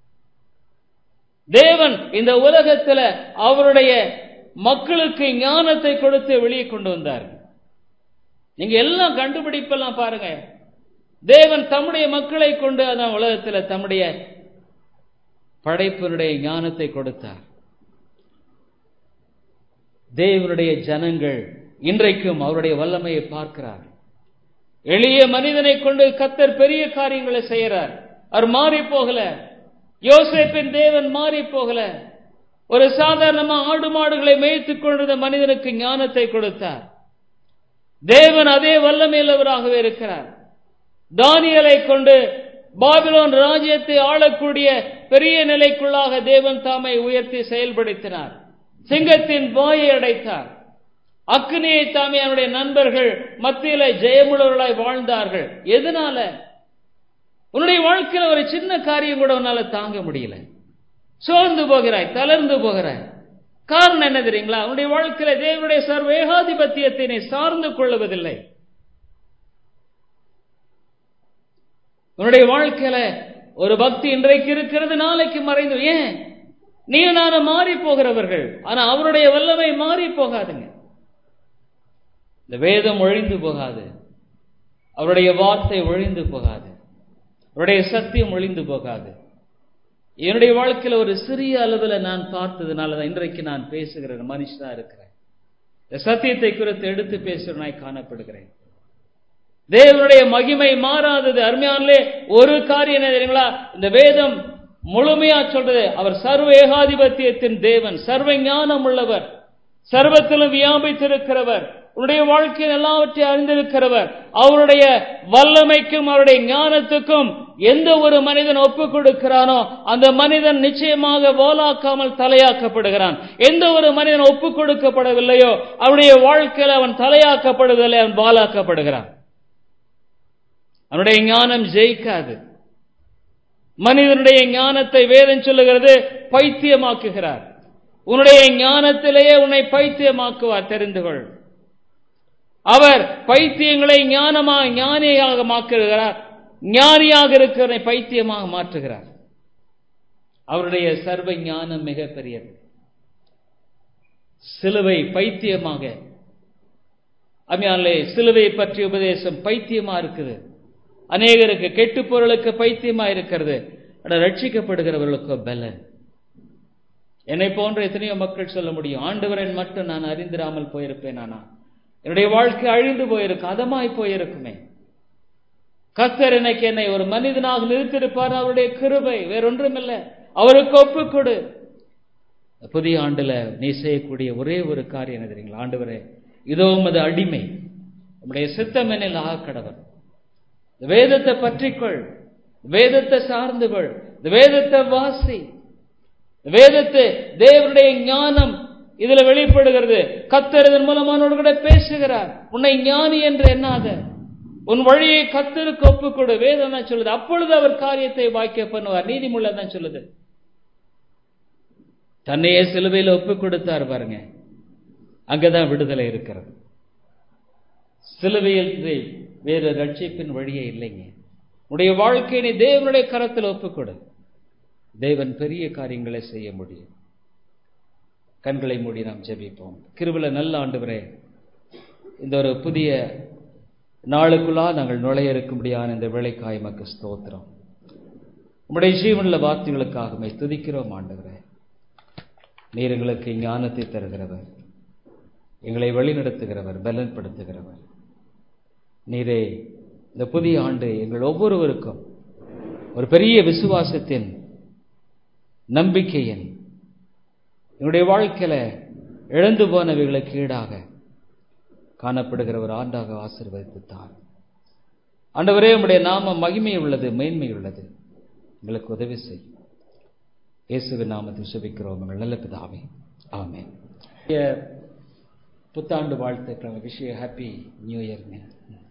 தேவன் இந்த உலகத்துல அவருடைய மக்களுக்கு ஞானத்தை கொடுத்து வெளியே கொண்டு வந்தார் நீங்க எல்லாம் கண்டுபிடிப்பெல்லாம் பாருங்க தேவன் தம்முடைய மக்களை கொண்டு அந்த உலகத்துல தம்முடைய படைப்பினுடைய ஞானத்தை கொடுத்தார் தேவனுடைய ஜனங்கள் இன்றைக்கும் அவருடைய வல்லமையை பார்க்கிறார் எளிய மனிதனை கொண்டு கத்தர் பெரிய காரியங்களை செய்யறார் அவர் மாறி போகல யோசேப்பின் தேவன் மாறி போகல ஒரு சாதாரணமா ஆடு மாடுகளை மேய்த்துக் கொண்டிருந்த மனிதனுக்கு ஞானத்தை கொடுத்தார் தேவன் அதே வல்லமையுள்ளவராகவே இருக்கிறார் தானியலை கொண்டு பாபிலோன் ராஜ்யத்தை ஆளக்கூடிய பெரிய நிலைக்குள்ளாக தேவன் தாமை உயர்த்தி செயல்படுத்தினார் சிங்கத்தின் வாயை அடைத்தார் அக்னியை தாமே அவருடைய நண்பர்கள் மத்தியில ஜெயமுள்ளவர்களாய் வாழ்ந்தார்கள் எதனால உன்னுடைய வாழ்க்கையில ஒரு சின்ன காரியம் கூட உன்னால தாங்க முடியல சோர்ந்து போகிறாய் தளர்ந்து போகிறாய் காரணம் என்ன தெரியுங்களா அவனுடைய வாழ்க்கையில தேவனுடைய சர்வ ஏகாதிபத்தியத்தினை சார்ந்து கொள்ளுவதில்லை உன்னுடைய வாழ்க்கையில ஒரு பக்தி இன்றைக்கு இருக்கிறது நாளைக்கு மறைந்து ஏன் நீ நானும் மாறி போகிறவர்கள் ஆனா அவருடைய வல்லமை மாறி போகாதுங்க இந்த வேதம் ஒழிந்து போகாது அவருடைய வார்த்தை ஒழிந்து போகாது அவருடைய சத்தியம் ஒழிந்து போகாது என்னுடைய வாழ்க்கையில ஒரு சிறிய அளவில் நான் பார்த்ததுனால தான் இன்றைக்கு நான் பேசுகிற மனுஷனா இருக்கிறேன் இந்த சத்தியத்தை குறித்து எடுத்து பேசுகிறனாய் காணப்படுகிறேன் தேவனுடைய மகிமை மாறாதது அருமையானே ஒரு காரியம் என்ன தெரியுங்களா இந்த வேதம் முழுமையா சொல்றது அவர் சர்வ ஏகாதிபத்தியத்தின் தேவன் சர்வ ஞானம் உள்ளவர் சர்வத்திலும் வியாபித்திருக்கிறவர் உன்னுடைய வாழ்க்கையில் எல்லாவற்றையும் அறிந்திருக்கிறவர் அவருடைய வல்லமைக்கும் அவருடைய ஞானத்துக்கும் எந்த ஒரு மனிதன் ஒப்புக் கொடுக்கிறானோ அந்த மனிதன் நிச்சயமாக போலாக்காமல் தலையாக்கப்படுகிறான் எந்த ஒரு மனிதன் ஒப்புக் கொடுக்கப்படவில்லையோ அவனுடைய வாழ்க்கையில் அவன் தலையாக்கப்படுவதில்லை அவன் பாலாக்கப்படுகிறான் அவனுடைய ஞானம் ஜெயிக்காது மனிதனுடைய ஞானத்தை வேதம் சொல்லுகிறது பைத்தியமாக்குகிறார் உன்னுடைய ஞானத்திலேயே உன்னை பைத்தியமாக்குவார் தெரிந்து கொள் அவர் பைத்தியங்களை ஞானமா ஞானியாக மாற்றுகிறார் ஞானியாக இருக்கிறவனை பைத்தியமாக மாற்றுகிறார் அவருடைய சர்வ ஞானம் மிக பெரியது சிலுவை பைத்தியமாக அம்மையாலே சிலுவை பற்றிய உபதேசம் பைத்தியமா இருக்குது அநேகருக்கு கெட்டு பொருளுக்கு பைத்தியமா இருக்கிறது ரட்சிக்கப்படுகிறவர்களுக்கோ பலன் என்னை போன்ற எத்தனையோ மக்கள் சொல்ல முடியும் ஆண்டவரன் மட்டும் நான் அறிந்திராமல் போயிருப்பேன் ஆனா என்னுடைய வாழ்க்கை அழிந்து போயிருக்கும் அதமாய் போயிருக்குமே கத்தர் எனக்கு என்னை ஒரு மனிதனாக நிறுத்திருப்பார் அவருடைய கிருபை வேறொன்றுமில்ல அவருக்கு ஒப்பு கொடு புதிய ஆண்டுல நீ செய்யக்கூடிய ஒரே ஒரு காரியம் என்ன தெரியுங்களா ஆண்டவரே இதோ உமது அடிமை நம்முடைய சித்தம் என்னில் ஆகக்கடவன் வேதத்தை பற்றிக்கொள் வேதத்தை சார்ந்து கொள் வேதத்தை வாசி வேதத்தை தேவனுடைய ஞானம் இதுல வெளிப்படுகிறது கத்தர் இதன் மூலமானோடு கூட பேசுகிறார் உன்னை ஞானி என்று எண்ணாத உன் வழியை கத்தருக்கு ஒப்புக் கொடு வேதம் தான் சொல்லுது அப்பொழுது அவர் காரியத்தை வாக்கிய பண்ணுவார் நீதிமுள்ள தான் சொல்லுது தன்னையே சிலுவையில் ஒப்புக் கொடுத்தார் பாருங்க அங்கதான் விடுதலை இருக்கிறது சிலுவையில் வேறு ரட்சிப்பின் வழியே இல்லைங்க உடைய வாழ்க்கையை நீ தேவனுடைய கரத்தில் ஒப்புக்கொடு தேவன் பெரிய காரியங்களை செய்ய முடியும் கண்களை மூடி நாம் ஜெபிப்போம் கிருவில நல்ல ஆண்டுவரே இந்த ஒரு புதிய நாளுக்குள்ளா நாங்கள் நுழைய இருக்கும்படியான இந்த விளைக்காய் மக்கு ஸ்தோத்திரம் உம்முடைய ஜீவனுள்ள வார்த்தைகளுக்காகவே துதிக்கிறோம் ஆண்டுகிறேன் நீர் எங்களுக்கு ஞானத்தை தருகிறவர் எங்களை வழிநடத்துகிறவர் பலன்படுத்துகிறவர் நீரே இந்த புதிய ஆண்டு எங்கள் ஒவ்வொருவருக்கும் ஒரு பெரிய விசுவாசத்தின் நம்பிக்கையின் என்னுடைய வாழ்க்கையில இழந்து போனவைகளுக்கு ஈடாக காணப்படுகிற ஒரு ஆண்டாக ஆசிர்வதித்துத்தான் ஆண்டவரே உம்முடைய நாம மகிமை உள்ளது மேன்மை உள்ளது எங்களுக்கு உதவி செய் இயேசுவின் நாமத்தில் சுபிக்கிறோம் எங்கள் நல்ல பிதாவே ஆமேன் புத்தாண்டு வாழ்த்துக்கள் விஷய ஹாப்பி நியூ இயர்ங்க